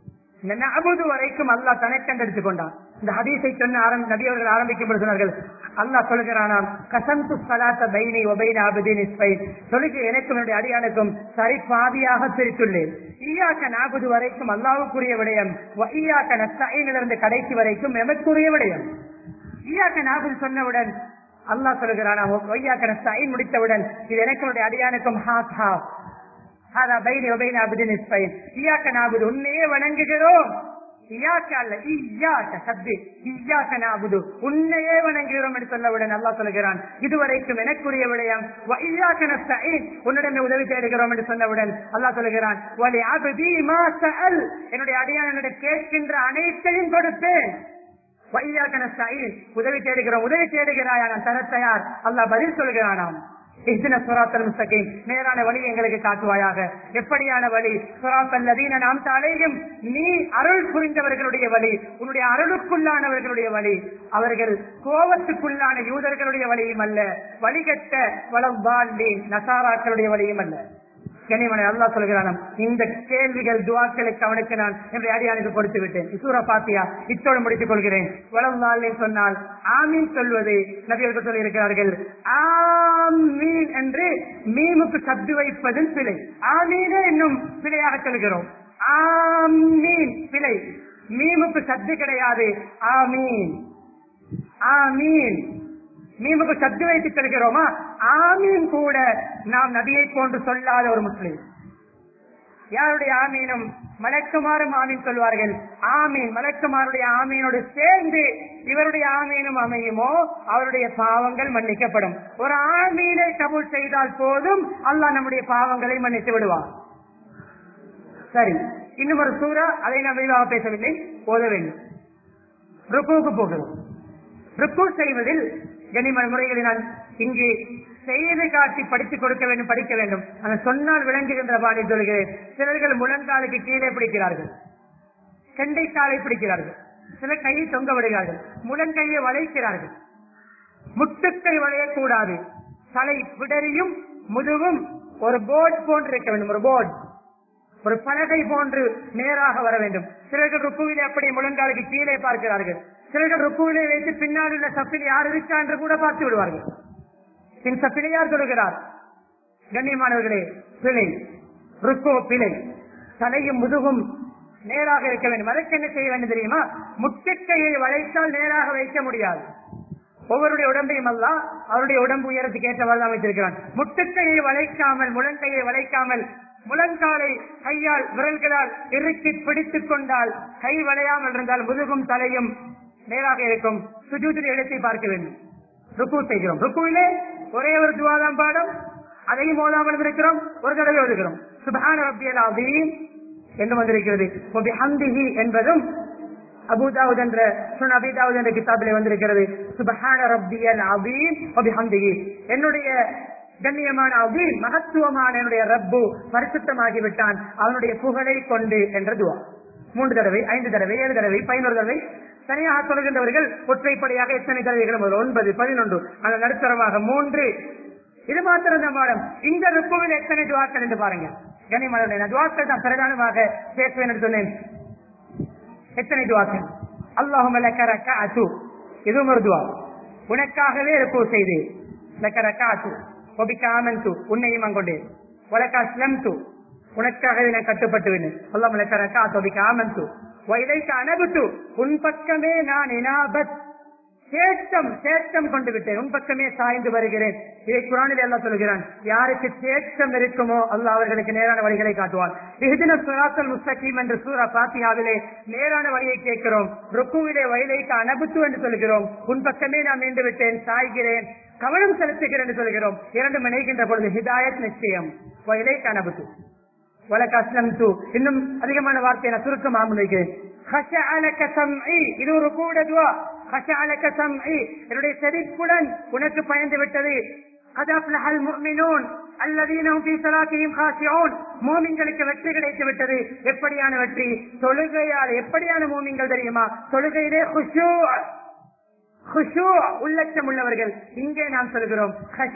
இந்த அபுது வரைக்கும் அல்லாஹ் தனக்கென்றெடுத்துக் கொண்டான் இந்த ஹதீஸை சொன்ன ஆரம்பி நபி அவர்கள் ஆரம்பிக்கும் பொழுது சொன்னார்கள் அல்லாஹ் சொல்கிறானாம் கசந்து சலாத்த பைனி ஒபைன அபதின் இஸ்பைன் தொழுகை எனக்கும் என்னுடைய அடியானுக்கும் சரி பாதியாக பிரித்துள்ளேன் ஈயாக்க நாகுது வரைக்கும் அல்லாவுக்குரிய விடயம் ஈயாக்க நஸ்தாயிலிருந்து கடைசி வரைக்கும் எமக்குரிய விடயம் ஈயாக்க நாகுது சொன்னவுடன் அல்லாஹ் சொல்கிறானா ஒய்யாக்க நஸ்தாயின் முடித்தவுடன் இது எனக்கு என்னுடைய அடியானுக்கும் ஹாஸ் ஹாஸ் ஹாதா பைனி ஒபைன அபதின் இஸ்பைன் ஈயாக்க நாகுது உன்னையே வணங்குகிறோம் இயாக்க அல்ல ஈயாக்க சத்து ஈயாக்க நாபுது உன்னையே வணங்குகிறோம் என்று சொல்லவுடன் நல்லா சொல்கிறான் இதுவரைக்கும் எனக்குரிய விடயம் வ ஈயாக்க நஸ்தஈன் உன்னிடமே உதவி தேடுகிறோம் என்று சொன்னவுடன் அல்லாஹ் சொல்கிறான் வலி அபதி மா சஅல் என்னுடைய அடியான் என்னுடைய கேட்கின்ற அனைத்தையும் கொடுத்தேன் வ ஈயாக்க நஸ்தஈன் உதவி தேடுகிறோம் உதவி தேடுகிறாயா நான் தர தயார் அல்லாஹ் பதில் சொல்கிறானாம் இஹ்தின சுராத்தல் முஸ்தகீம் நேரான வழி எங்களுக்கு காட்டுவாயாக எப்படியான வழி சுராத்தல் லதீன நாம் தலையும் நீ அருள் புரிந்தவர்களுடைய வழி உன்னுடைய அருளுக்குள்ளானவர்களுடைய வழி அவர்கள் கோபத்துக்குள்ளான யூதர்களுடைய வழியும் அல்ல வழிகட்ட வளம் வாழ்வி நசாராக்களுடைய வழியும் அல்ல கனிமனை அல்லா சொல்கிறானாம் இந்த கேள்விகள் துவாக்களுக்கு அவனுக்கு நான் என்னுடைய அடியானுக்கு கொடுத்து விட்டேன் சூர பாத்தியா இத்தோடு முடித்துக் கொள்கிறேன் வளம் நாளே சொன்னால் ஆமீன் சொல்வது நபியர்கள் சொல்லி இருக்கிறார்கள் ஆமீன் என்று மீமுக்கு சப்து வைப்பதில் பிழை ஆமீனே என்னும் பிழையாக சொல்கிறோம் ஆமீன் பிழை மீமுக்கு சத்து கிடையாது ஆமீன் ஆமீன் மீமுக்கு சத்து வைத்து சொல்கிறோமா ஆமீன் கூட நாம் நபியை போன்று சொல்லாத ஒரு முஸ்லிம் யாருடைய ஆமீனும் மலக்குமாரும் ஆமீன் சொல்வார்கள் ஆமீன் மலக்குமாருடைய ஆமீனோடு சேர்ந்து இவருடைய ஆமீனும் அமையுமோ அவருடைய பாவங்கள் மன்னிக்கப்படும் ஒரு ஆமீனை கபூல் செய்தால் போதும் அல்லாஹ் நம்முடைய பாவங்களை மன்னித்து விடுவார் சரி இன்னும் ஒரு சூறா அதை நாம் விரிவாக பேசவில்லை ஓத வேண்டும் ருக்குவுக்கு போகிறோம் ருக்கு செய்வதில் கனிமன் முறைகளை நான் இங்கு செய்து காட்டி படித்துக் கொடுக்க வேண்டும் படிக்க வேண்டும் அதை சொன்னால் விளங்குகின்ற பாணி சொல்கிறேன் சிலர்கள் முழங்காலுக்கு கீழே பிடிக்கிறார்கள் கெண்டைக்காலை பிடிக்கிறார்கள் சில கையை தொங்க விடுகிறார்கள் முழங்கையை வளைக்கிறார்கள் முட்டுக்கை வளையக்கூடாது தலை பிடரியும் முதுகும் ஒரு போர்ட் போன்று இருக்க வேண்டும் ஒரு போர்ட் ஒரு பலகை போன்று நேராக வர வேண்டும் சிலர்கள் ருக்குவிலே அப்படி முழங்காலுக்கு கீழே பார்க்கிறார்கள் சிலர்கள் ருக்குவிலே வைத்து பின்னால் உள்ள சப்பில் யார் இருக்கா என்று கூட பார்த்து விடுவார்கள் பின் சப்பிலே யார் சொல்கிறார் கண்ணியமானவர்களே பிழை ருக்கு பிழை தலையும் முதுகும் நேராக இருக்க வேண்டும் அதற்கு என்ன செய்ய வேண்டும் தெரியுமா முட்டுக்கையை வளைத்தால் நேராக வைக்க முடியாது ஒவ்வொருடைய உடம்பையும் அல்ல அவருடைய உடம்பு உயரத்துக்கு ஏற்றவாறு தான் வைத்திருக்கிறான் முட்டுக்கையை வளைக்காமல் முழங்கையை வளைக்காமல் முழங்காலை கையால் விரல்களால் இறுக்கி பிடித்துக் கொண்டால் கை வளையாமல் இருந்தால் முதுகும் தலையும் நேராக இருக்கும் சுஜூத்தில் எழுத்தை பார்க்க வேண்டும் ருக்கு செய்கிறோம் ருக்குவிலே ஒரே ஒரு துவாதாம் பாடம் அதையும் ஓதாமல் இருக்கிறோம் ஒரு தடவை எழுதுகிறோம் சுபான ரப்பியல் அதீம் என்று வந்திருக்கிறது ஹந்திஹி என்பதும் அபுதாவுத் என்ற சுன் அபிதாவுத் என்ற கிதாபிலே வந்திருக்கிறது சுபஹான ரப்பியல் அதீம் ஹந்திஹி என்னுடைய கண்ணியமான அதீம் மகத்துவமான என்னுடைய ரப்பு பரிசுத்தமாகி விட்டான் அவனுடைய புகழை கொண்டு என்ற துவா மூன்று தடவை ஐந்து தடவை ஏழு தடவை பதினோரு தடவை தனியாக சொல்கின்றவர்கள் ஒற்றைப்படையாக எத்தனை தடவைகளும் வரும் ஒன்பது பதினொன்று அந்த நடுத்தரமாக மூன்று இது மாத்திரம் தான் பாடம் இந்த ருக்குவில் எத்தனை துவாக்கள் என்று பாருங்க கனிமலருடைய துவாக்கள் தான் பிரதானமாக சேர்ப்பேன் என்று சொன்னேன் எத்தனை துவாக்கள் அல்லாஹும் அத்து இதுவும் ஒரு துவா உனக்காகவே ருக்கு செய்து லக்கரக்காத்து ஒபிக்காமந்து உன்னையும் அங்கொண்டேன் உலகா ஸ்லம்து உனக்காகவே நான் கட்டுப்பட்டு வினேன் அல்லாஹ் லக்கரக்காத்து ஒபிக்காமந்து வைலைக்கு அனபுத்து உன் பக்கமே நான் இனாபத் சேட்டம் சேட்டம் கொண்டு விட்டேன் உன் பக்கமே சாய்ந்து வருகிறேன் இதை குரானில் எல்லாம் சொல்கிறான் யாருக்கு சேட்டம் இருக்குமோ அல்லாஹ் அவர்களுக்கு நேரான வழிகளை காட்டுவான் இதுன சுராத்தல் முஸ்தகீம் என்று சூரா பாத்தியாவிலே நேரான வழியை கேட்கிறோம் ருக்குவிலே வயலைக்கு அனபுத்து என்று சொல்கிறோம் உன் பக்கமே நான் மீண்டு விட்டேன் சாய்கிறேன் கவனம் செலுத்துகிறேன் என்று சொல்கிறோம் இரண்டு இணைகின்ற பொழுது ஹிதாயத் நிச்சயம் வயலைக்கு அனபுத்து வழக்கு அஸ்லம் தூ இன்னும் அதிகமான வார்த்தையை நான் சுருக்கமாக முன்வைக்கிறேன் இது ஒரு கூட துவா என்னுடைய செழிப்புடன் உனக்கு பயந்து விட்டது வெற்றி கிடைத்து விட்டது எப்படியான வெற்றி தொழுகையால் எப்படியான மூமிங்கள் தெரியுமா தொழுகையிலே குஷூ குஷூ உள்ளச்சம் உள்ளவர்கள் இங்கே நாம் சொல்கிறோம்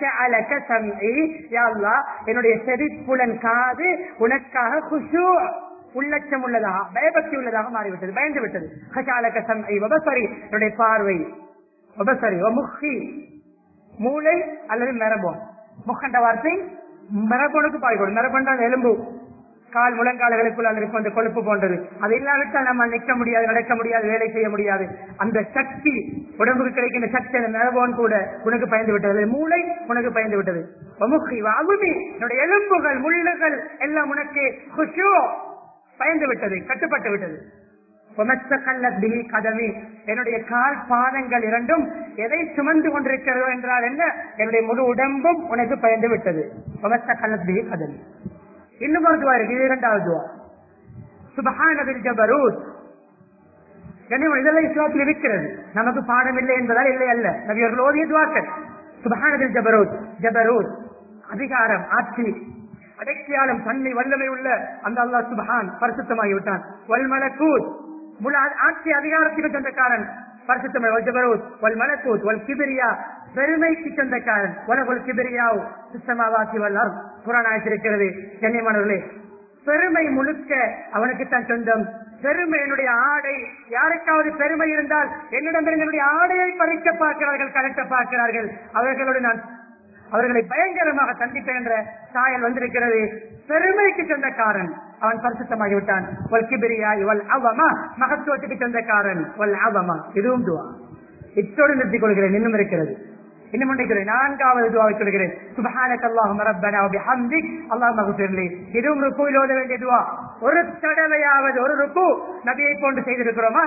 என்னுடைய செழிப்புடன் காது உனக்காக குஷூ உள்ளச்சம் உள்ளதாக பயபக்தி உள்ளதாக மாறிவிட்டது பயந்து விட்டது ஹசாலக சம்ஐ வபசரி என்னுடைய பார்வை உபசரி முஹி மூளை அல்லது மெரபோன் முகண்ட வார்த்தை மெரபோனுக்கு பாய்கொடும் மெரபோன் தான் எலும்பு கால் முழங்கால்களுக்குள் அது இருக்கும் அந்த கொழுப்பு போன்றது அது இல்லாவிட்டால் நம்ம நிற்க முடியாது நடக்க முடியாது வேலை செய்ய முடியாது அந்த சக்தி உடம்புக்கு கிடைக்கின்ற சக்தி அந்த மெரபோன் கூட உனக்கு பயந்து விட்டது மூளை உனக்கு பயந்து விட்டது வமுகி அவுமி என்னுடைய எலும்புகள் முள்ளுகள் எல்லாம் உனக்கு குஷு பயந்து விட்டது கட்டுப்பட்டு விட்டது உமச்சக்கல்லத் பிஹி கதமி என்னுடைய கால் பாதங்கள் இரண்டும் எதை சுமந்து கொண்டிருக்கிறதோ என்றால் என்ன என்னுடைய முழு உடம்பும் உனக்கு பயந்து விட்டது உமச்சக்கல்லத் பிஹி கதமி இன்னும் ஒரு துவா இருக்கு இது இரண்டாவது துவா சுபஹானபில் ஜபரூத் கண்ணியம் இதெல்லாம் இஸ்லாத்தில் இருக்கிறது நமக்கு பாடம் இல்லை என்பதால் இல்லை அல்ல நபியர்கள் ஓதிய துவாக்கள் சுபஹானபில் ஜபரூத் ஜபரூத் அதிகாரம் ஆட்சி அடக்கியாலும் தன்மை வல்லமை உள்ள அந்த அல்லாஹ் சுபஹான் பரிசுத்தமாகி விட்டான் வல் மலக்கூத் முழு ஆ- ஆட்சி அதிகாரத்துக்கு சொந்தக்காரன் பரிசுத்தமை வல் ஜபரூத் வல் மலக்கூத் வல் கிபிரியா பெருமைக்கு சொந்தக்காரன் உலகுல் கிபிரியாவ் சுத்தமாவாக்கி வல்லார் குரான் ஆய்ச்சிருக்கிறது கண்ணியமானவர்களே பெருமை முழுக்க அவனுக்குத்தான் சொந்தம் பெருமை என்னுடைய ஆடை யாருக்காவது பெருமை இருந்தால் என்னிடமிருந்து என்னுடைய ஆடையை பறிக்க பார்க்கிறார்கள் கலட்ட பார்க்கிறார்கள் அவர்களோடு நான் அவர்களை பயங்கரமாக சந்திப்பேன் என்ற சாயல் வந்திருக்கிறது பெருமைக்கு சொந்தக்காரன் அவன் பரிசுத்தமாகி விட்டான் வல் கிபிரியா இவள் அவமா மகத்துவத்துக்கு சொந்தக்காரன் வல் அவமா இதுவும் துவா இத்தோடு நிறுத்திக் கொள்கிறேன் இன்னும் இருக்கிறது இன்னும் நினைக்கிறேன் நான்காவது துவாவை சொல்கிறேன் சுபஹானக அல்லாஹும்ம ரப்பனா வ பிஹம்திக் அல்லாஹும்ம ஃபிர்லி இதுவும் ருக்குவில் ஓத வேண்டிய துவா ஒரு தடவையாவது ஒரு ருக்கு நபியை போன்று செய்திருக்கிறோமா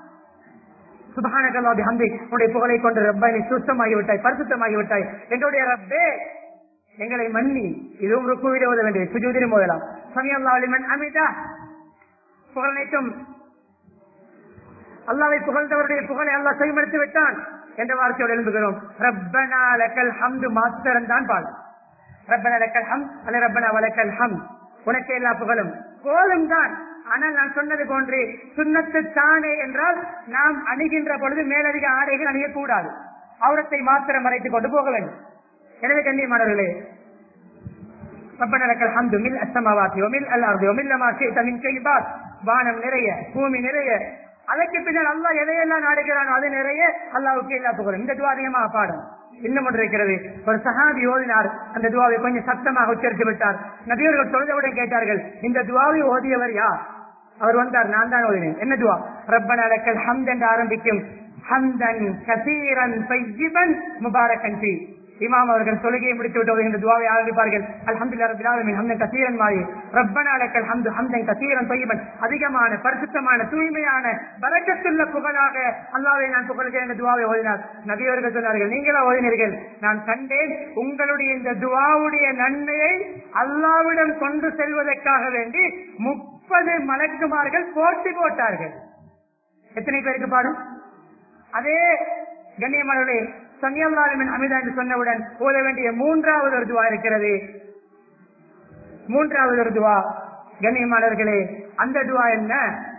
சுபஹானக அல்லாஹ் பிஹம்திக் உன்னுடைய புகழை கொண்டு ரப்பா நீ சுத்தமாகி விட்டாய் பரிசுத்தமாகி விட்டாய் எங்களுடைய ரப்பே எங்களை மன்னி இதுவும் ருக்குவில் ஓத வேண்டியது சுஜூதிலும் ஓதலாம் சமி அல்லாஹ் லிமன் அமிதா புகழ் அனைத்தும் அல்லாவை புகழ்ந்தவருடைய புகழை அல்லாஹ் செய்மடுத்து விட்டான் என்ற வார்த்தையோடு எழுந்துகிறோம் ரப்பனா லக்கல் ஹம்து மாத்திரம் தான் பாடு ரப்பனா லக்கல் ஹம் அல்ல ரப்பனா வலக்கல் ஹம் உனக்கே எல்லா புகழும் கோலும் தான் ஆனால் நான் சொன்னது போன்று சுண்ணத்து தானே என்றால் நாம் அணுகின்ற பொழுது மேலதிக ஆடைகள் அணியக்கூடாது அவுரத்தை மாத்திரம் மறைத்துக் கொண்டு போக வேண்டும் எனவே கண்ணியமானவர்களே ربنا لك الحمد ملء السماوات وملء الارض وملء ما شئت من كيبات வானம் நிறைய பூமி நிறைய அதற்கு பின்னால் அல்லாஹ் எதையெல்லாம் நாடுகிறானோ அது நிறைய அல்லாவுக்கு எல்லா புகழும் இந்த துவா அதிகமாக பாடும் இன்னும் ஒன்று இருக்கிறது ஒரு சஹாபி ஓதினார் அந்த துவாவை கொஞ்சம் சத்தமாக உச்சரித்து விட்டார் நபியர்கள் தொழுதவுடன் கேட்டார்கள் இந்த துவாவை ஓதியவர் யார் அவர் வந்தார் நான் தான் ஓதினேன் என்ன துவா ரப்பன லக்கல் ஹம்த் என்று ஆரம்பிக்கும் ஹம்தன் கசீரன் பைஜிபன் முபாரக்கன் ஃபீ இமாம் அவர்கள் தொழுகையை முடித்து விட்டு இந்த துவாவை ஆரம்பிப்பார்கள் அல்ஹம்துலில்லாஹ் ரப்பில் ஆலமீன் ஹம்தன் கசீரன் மாறி ரப்பனா லக்கல் ஹம்து ஹம்தன் கசீரன் தய்யிபன் அதிகமான பரிசுத்தமான தூய்மையான பரக்கத்துள்ள புகழாக அல்லாஹ்வை நான் புகழ்கிறேன் என்ற துவாவை ஓதினார் நபி அவர்கள் சொன்னார்கள் நீங்களா ஓதினீர்கள் நான் கண்டேன் உங்களுடைய இந்த துவாவுடைய நன்மையை அல்லாவிடம் கொண்டு செல்வதற்காக வேண்டி முப்பது மலக்குமார்கள் போட்டி போட்டார்கள் எத்தனை பேருக்கு பாடும் அதே கண்ணியமானவர்களே சன்னியல்லாலுமின் அமிதா என்று சொன்னவுடன் ஓத வேண்டிய மூன்றாவது ஒரு துவா இருக்கிறது மூன்றாவது ஒரு துவா கண்ணியமானவர்களே அந்த துவா என்ன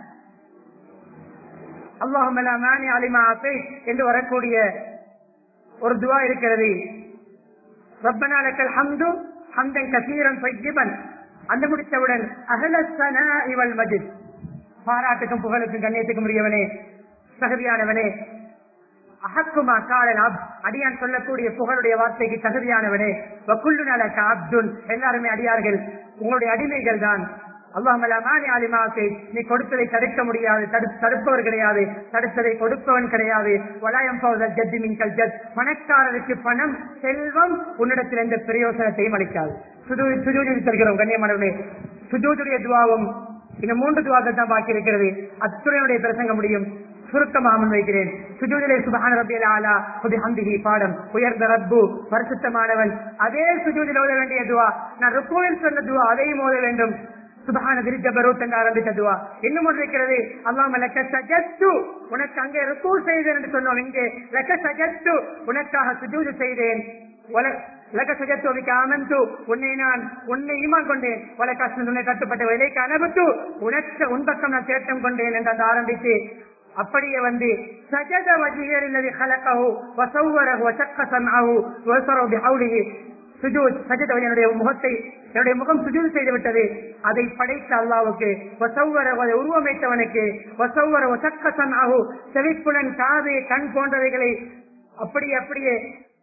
அல்லாஹும் மானி அலிமா ஆசை என்று வரக்கூடிய ஒரு துவா இருக்கிறது ரப்பனா லக்கல் ஹம்து ஹம்தன் கசீரன் பைஜிபன் அந்த முடித்தவுடன் அகலசனா இவள் மஜித் பாராட்டுக்கும் புகழுக்கும் கண்ணியத்துக்கும் உரியவனே தகுதியானவனே அஹக்குமா காலன் அப் அடியான் சொல்லக்கூடிய புகழுடைய வார்த்தைக்கு தகுதியானவனே வக்குள்ளு நலக்க அப்துன் எல்லாருமே அடியார்கள் உங்களுடைய அடிமைகள் தான் அல்லாமலாமானி ஆலிமாசை நீ கொடுத்ததை தடுக்க முடியாது தடு- தடுப்பவர் கிடையாது தடுத்ததை கொடுப்பவன் கிடையாது வலாயம் பௌதல் ஜத்தி மின்கல் ஜத் பணக்காரருக்கு பணம் செல்வம் உன்னிடத்தில் எந்த பிரயோசனத்தையும் அளிக்காது சுஜூ- சுஜூதில் சொல்கிறோம் கண்ணியமானவர்களே சுஜூதுடைய துவாவும் இந்த மூன்று துவாக்கள் தான் பாக்கி இருக்கிறது அத்துறையுடைய பிரசங்க முடியும் சுருக்கமாக முன்வைக்கிறேன் சுஜூதிலே சுபஹான ரப்பியல் ஆலா புதி ஹம்திஹி பாடம் உயர்ந்த ரப்பு பரிசுத்தமானவன் அதே சுஜூதில் ஓத வேண்டிய துவா நான் ருக்குவில் சொன்ன துவா அதையும் ஓத வேண்டும் சுபஹான திரிஜபரூத் என்று ஆரம்பித்த துவா இன்னும் ஒன்று இருக்கிறது அல்லாம லக்க சஜஸ்து உனக்கு அங்கே ருக்கு செய்தேன் என்று சொன்னோம் இங்கே லக்க சஜஸ்து உனக்காக சுஜூது செய்தேன் உல- லக்க சஜத்து அபிக்க ஆமந்து உன்னை நான் உன்னை ஈமான் கொண்டேன் வழக்காசன் உன்னை கட்டுப்பட்ட விலைக்கு அனபத்து உனக்கு உன் பக்கம் நான் தேட்டம் கொண்டேன் என்று அந்த ஆரம்பித்து அப்படியே வந்து சஜத வஜிகர் இல்லது ஹலக்கஹு வசவ்வரஹு வசக்க சம்அஹு வசரஹு பிஹவுலிஹி சுஜூத் சஜத என்னுடைய முகத்தை என்னுடைய முகம் சுஜூத் செய்து விட்டது அதை படைத்த அல்லாவுக்கு வசவ்வர அதை உருவமைத்தவனுக்கு வசவ்வர வசக்க சம்அஹு செவிப்புலன் காது கண் போன்றவைகளை அப்படி அப்படியே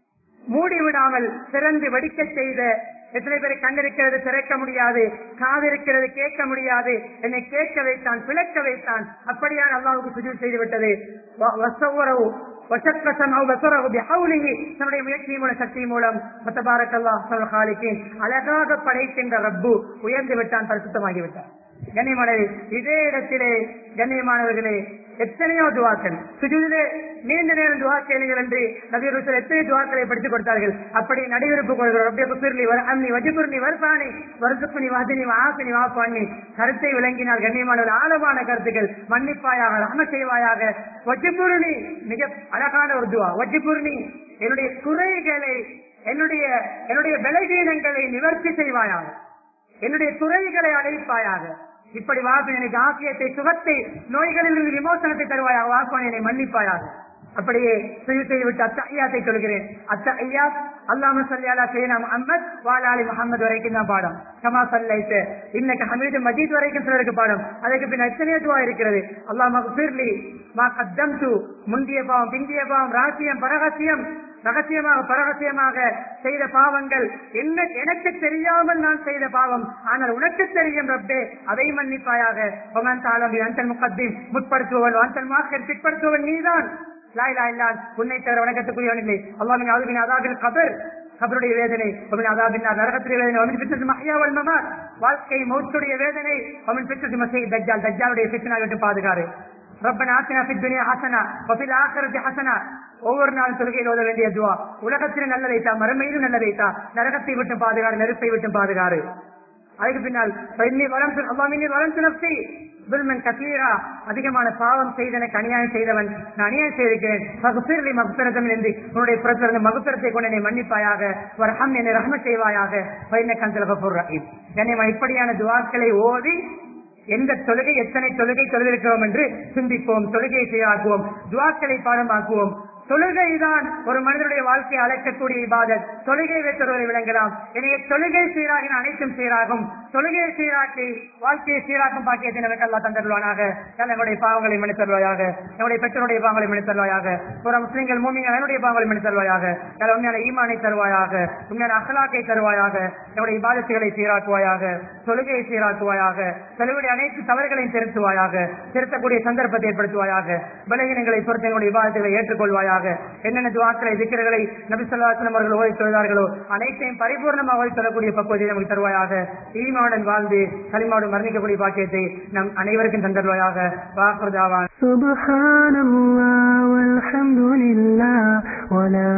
மூடி விடாமல் திறந்து வெடிக்க செய்த எத்தனை பேரை கண்டிருக்கிறது திறக்க முடியாது காது இருக்கிறது கேட்க முடியாது என்னை கேட்க வைத்தான் பிளக்க வைத்தான் அப்படியான அல்லாவுக்கு சுஜூர் செய்து விட்டது வ- வசவுரவு வசக்கசம் அவ் வசரவு பிஹவுலிஹி தன்னுடைய முயற்சி மூலம் சக்தி மூலம் மத்தபாரக்கல்லாஹ் சல் ஹாலிகின் அழகாக படைக்கின்ற ரப்பு உயர்ந்து விட்டான் பரிசுத்தமாகி விட்டான் கண்ணியமானது இதே இடத்திலே கண்ணியமானவர்களே எத்தனையோ துவாக்கள் சுஜூதிலே நீண்ட நேரம் துவா கேளுங்கள் என்று நபி ருசல் எத்தனை துவாக்களை படித்துக் கொடுத்தார்கள் அப்படி நடிவிருப்பு கொள்கிறோம் அப்படியே குசிர்லி வர அம்னி வஜிபுர்னி வருபானி வருசுக்குனி வாதினி ஆசினி வாப்பானி கருத்தை விளங்கினால் கண்ணியமானவர் ஆழமான கருத்துக்கள் மன்னிப்பாயாக ரஹம செய்வாயாக வஜிபுருணி மிக அழகான ஒரு துவா வஜிபுருணி என்னுடைய குறைகளை என்னுடைய என்னுடைய பலவீனங்களை நிவர்த்தி செய்வாயாக என்னுடைய துறைகளை அழைப்பாயாக இப்படி வாசன் எனக்கு ஆசியத்தை சுகத்தை நோய்களிலிருந்து விமோசனத்தை தருவாயாக வாசன் என்னை மன்னிப்பாயாக அப்படியே செய்து செய்துவிட்டு அத்த ஐயாத்தை சொல்கிறேன் அத்த ஐயா அல்லாம சல்லியாலா செய்யனா முஹம்மத் வாலாலி முகமது வரைக்கும் தான் பாடம் கமா சல்லைத்து இன்னைக்கு ஹமீது மஜீத் வரைக்கும் சிலருக்கு பாடம் அதுக்கு பின் எத்தனையோ துவா இருக்கிறது அல்லாஹ் மகஃபிர்லி மா கத்தம் முந்திய பாவம் பிந்திய பாவம் ரகசியம் பரகசியம் ரகசியமாக பரகசியமாக செய்த பாவங்கள் என்ன எனக்கு தெரியாமல் நான் செய்த பாவம் ஆனால் உனக்கு தெரியும் ரப்பே அதை மன்னிப்பாயாக ஒமன் தாளம் அந்தன் முகத்தின் முற்படுத்துவன் அந்தன் மாக்கர் பிற்படுத்துவன் நீதான் லாயிலா இல்லான் உன்னை தவிர வணக்கத்துக்குரியவன் இல்லை அல்லாமின் அழுவின் அதாபில் கபர் கபருடைய வேதனை அவன் அதாபின் நரகத்துடைய வேதனை அவன் பித்தது மஹியாவல் மமார் வாழ்க்கை மௌத்துடைய வேதனை அவன் பித்தது மசை தஜ்ஜால் தஜ்ஜாலுடைய பித்தனா விட்டு பாதுகாரு ரப்பனா ஆசினா ஃபித் துனியா ஹசனா வஃபில் ஆখিরাতি ஹசனா ஒவ்வொரு நாள் தொழுகையில் ஓத வேண்டிய துவா உலகத்தில் நல்லதைத்தா மறுமையிலும் நல்லதைத்தா நரகத்தை விட்டு பாதுகாரு நெருப்பை விட்டு பாதுகாரு அதுக்கு பின்னால் இன்னி வளர்ந்து அல்லாமினி வளர்ந்து நப்சி துல்மன் கசீரா அதிகமான பாவம் செய்த எனக்கு அநியாயம் செய்தவன் நான் அநியாயம் செய்திருக்கிறேன் மகுப்பிரலை மகுப்பிரதம் என்று உன்னுடைய புறத்திலிருந்து மகுப்பிரத்தை கொண்டு என்னை மன்னிப்பாயாக வரஹம் என்னை ரஹம செய்வாயாக பைன கந்தல் கபூர் ரஹீம் கண்ணியமா இப்படியான துவாக்களை ஓதி எந்த தொழுகை எத்தனை தொழுகை தொழுதிருக்கிறோம் என்று சிந்திப்போம் தொழுகையை சீராக்குவோம் துவாக்களை பாடமாக்குவோம் தொழுகைதான் ஒரு மனிதனுடைய வாழ்க்கையை அழைக்கக்கூடிய இபாதத் தொழுகை வைத்தொருவரை விளங்கலாம் எனவே தொழுகை சீராகின அனைத்தும் சீராகும் தொழுகையை சீராக்கி வாழ்க்கையை சீராக்கும் பாக்கியத்தை நமக்கு அல்லா தந்தருவானாக நம்முடைய பாவங்களை மன்னித்தருவாயாக நம்முடைய பெற்றோருடைய பாவங்களை மன்னித்தருவாயாக புற முஸ்லிம்கள் மூமிகள் என்னுடைய பாவங்களை மன்னித்தருவாயாக நல்ல உண்மையான ஈமானை தருவாயாக உண்மையான அகலாக்கை தருவாயாக நம்முடைய இபாதத்துகளை சீராக்குவாயாக தொழுகையை சீராக்குவாயாக தொழுவுடைய அனைத்து தவறுகளையும் திருத்துவாயாக திருத்தக்கூடிய சந்தர்ப்பத்தை ஏற்படுத்துவாயாக பலகீனங்களை பொறுத்து எங்களுடைய இபாதத்துகளை ஏற்றுக்கொள்வாயாக என்னென்ன துவாக்களை திக்கர்களை நபிசல்லாசனம் அவர்கள் ஓதி தொழுதார்களோ அனைத்தையும் பரிபூர்ணமாக ஓதி சொல்லக்கூடிய பக்குவத்தை நமக்கு தருவாயாக ஈமாவுடன் வாழ்ந்து களிமாவுடன் மரணிக்கக்கூடிய பாக்கியத்தை நம் அனைவருக்கும் தந்தருவாயாக வாக்குதாவான் سبحان الله والحمد لله ولا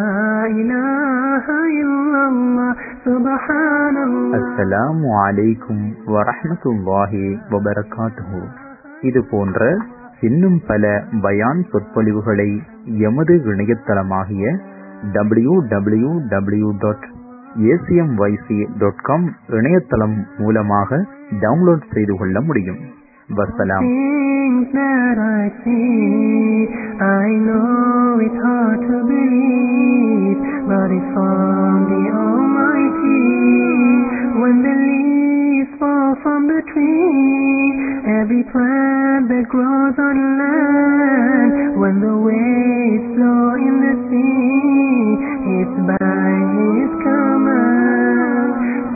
إله إلا الله سبحان الله அஸ்ஸலாமு அலைக்கும் வரஹ்மத்துல்லாஹி வபரகாத்துஹு இது போன்ற இன்னும் பல பயான் சொற்பொழிவுகளை எமது இணையதளமாகிய W W W dot ACMYC dot com இணையதளம் மூலமாக டவுன்லோட் செய்து கொள்ள முடியும் வசலாம் Things that I see, I know it's hard to believe, but it's from the Almighty. When the leaves fall from the tree, every plant that grows on land, when the waves flow in the sea, it's by His command.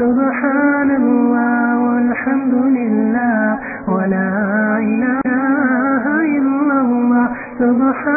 Subhanallah, walhamdulillah, wa la ilaha illallah, subhanallah.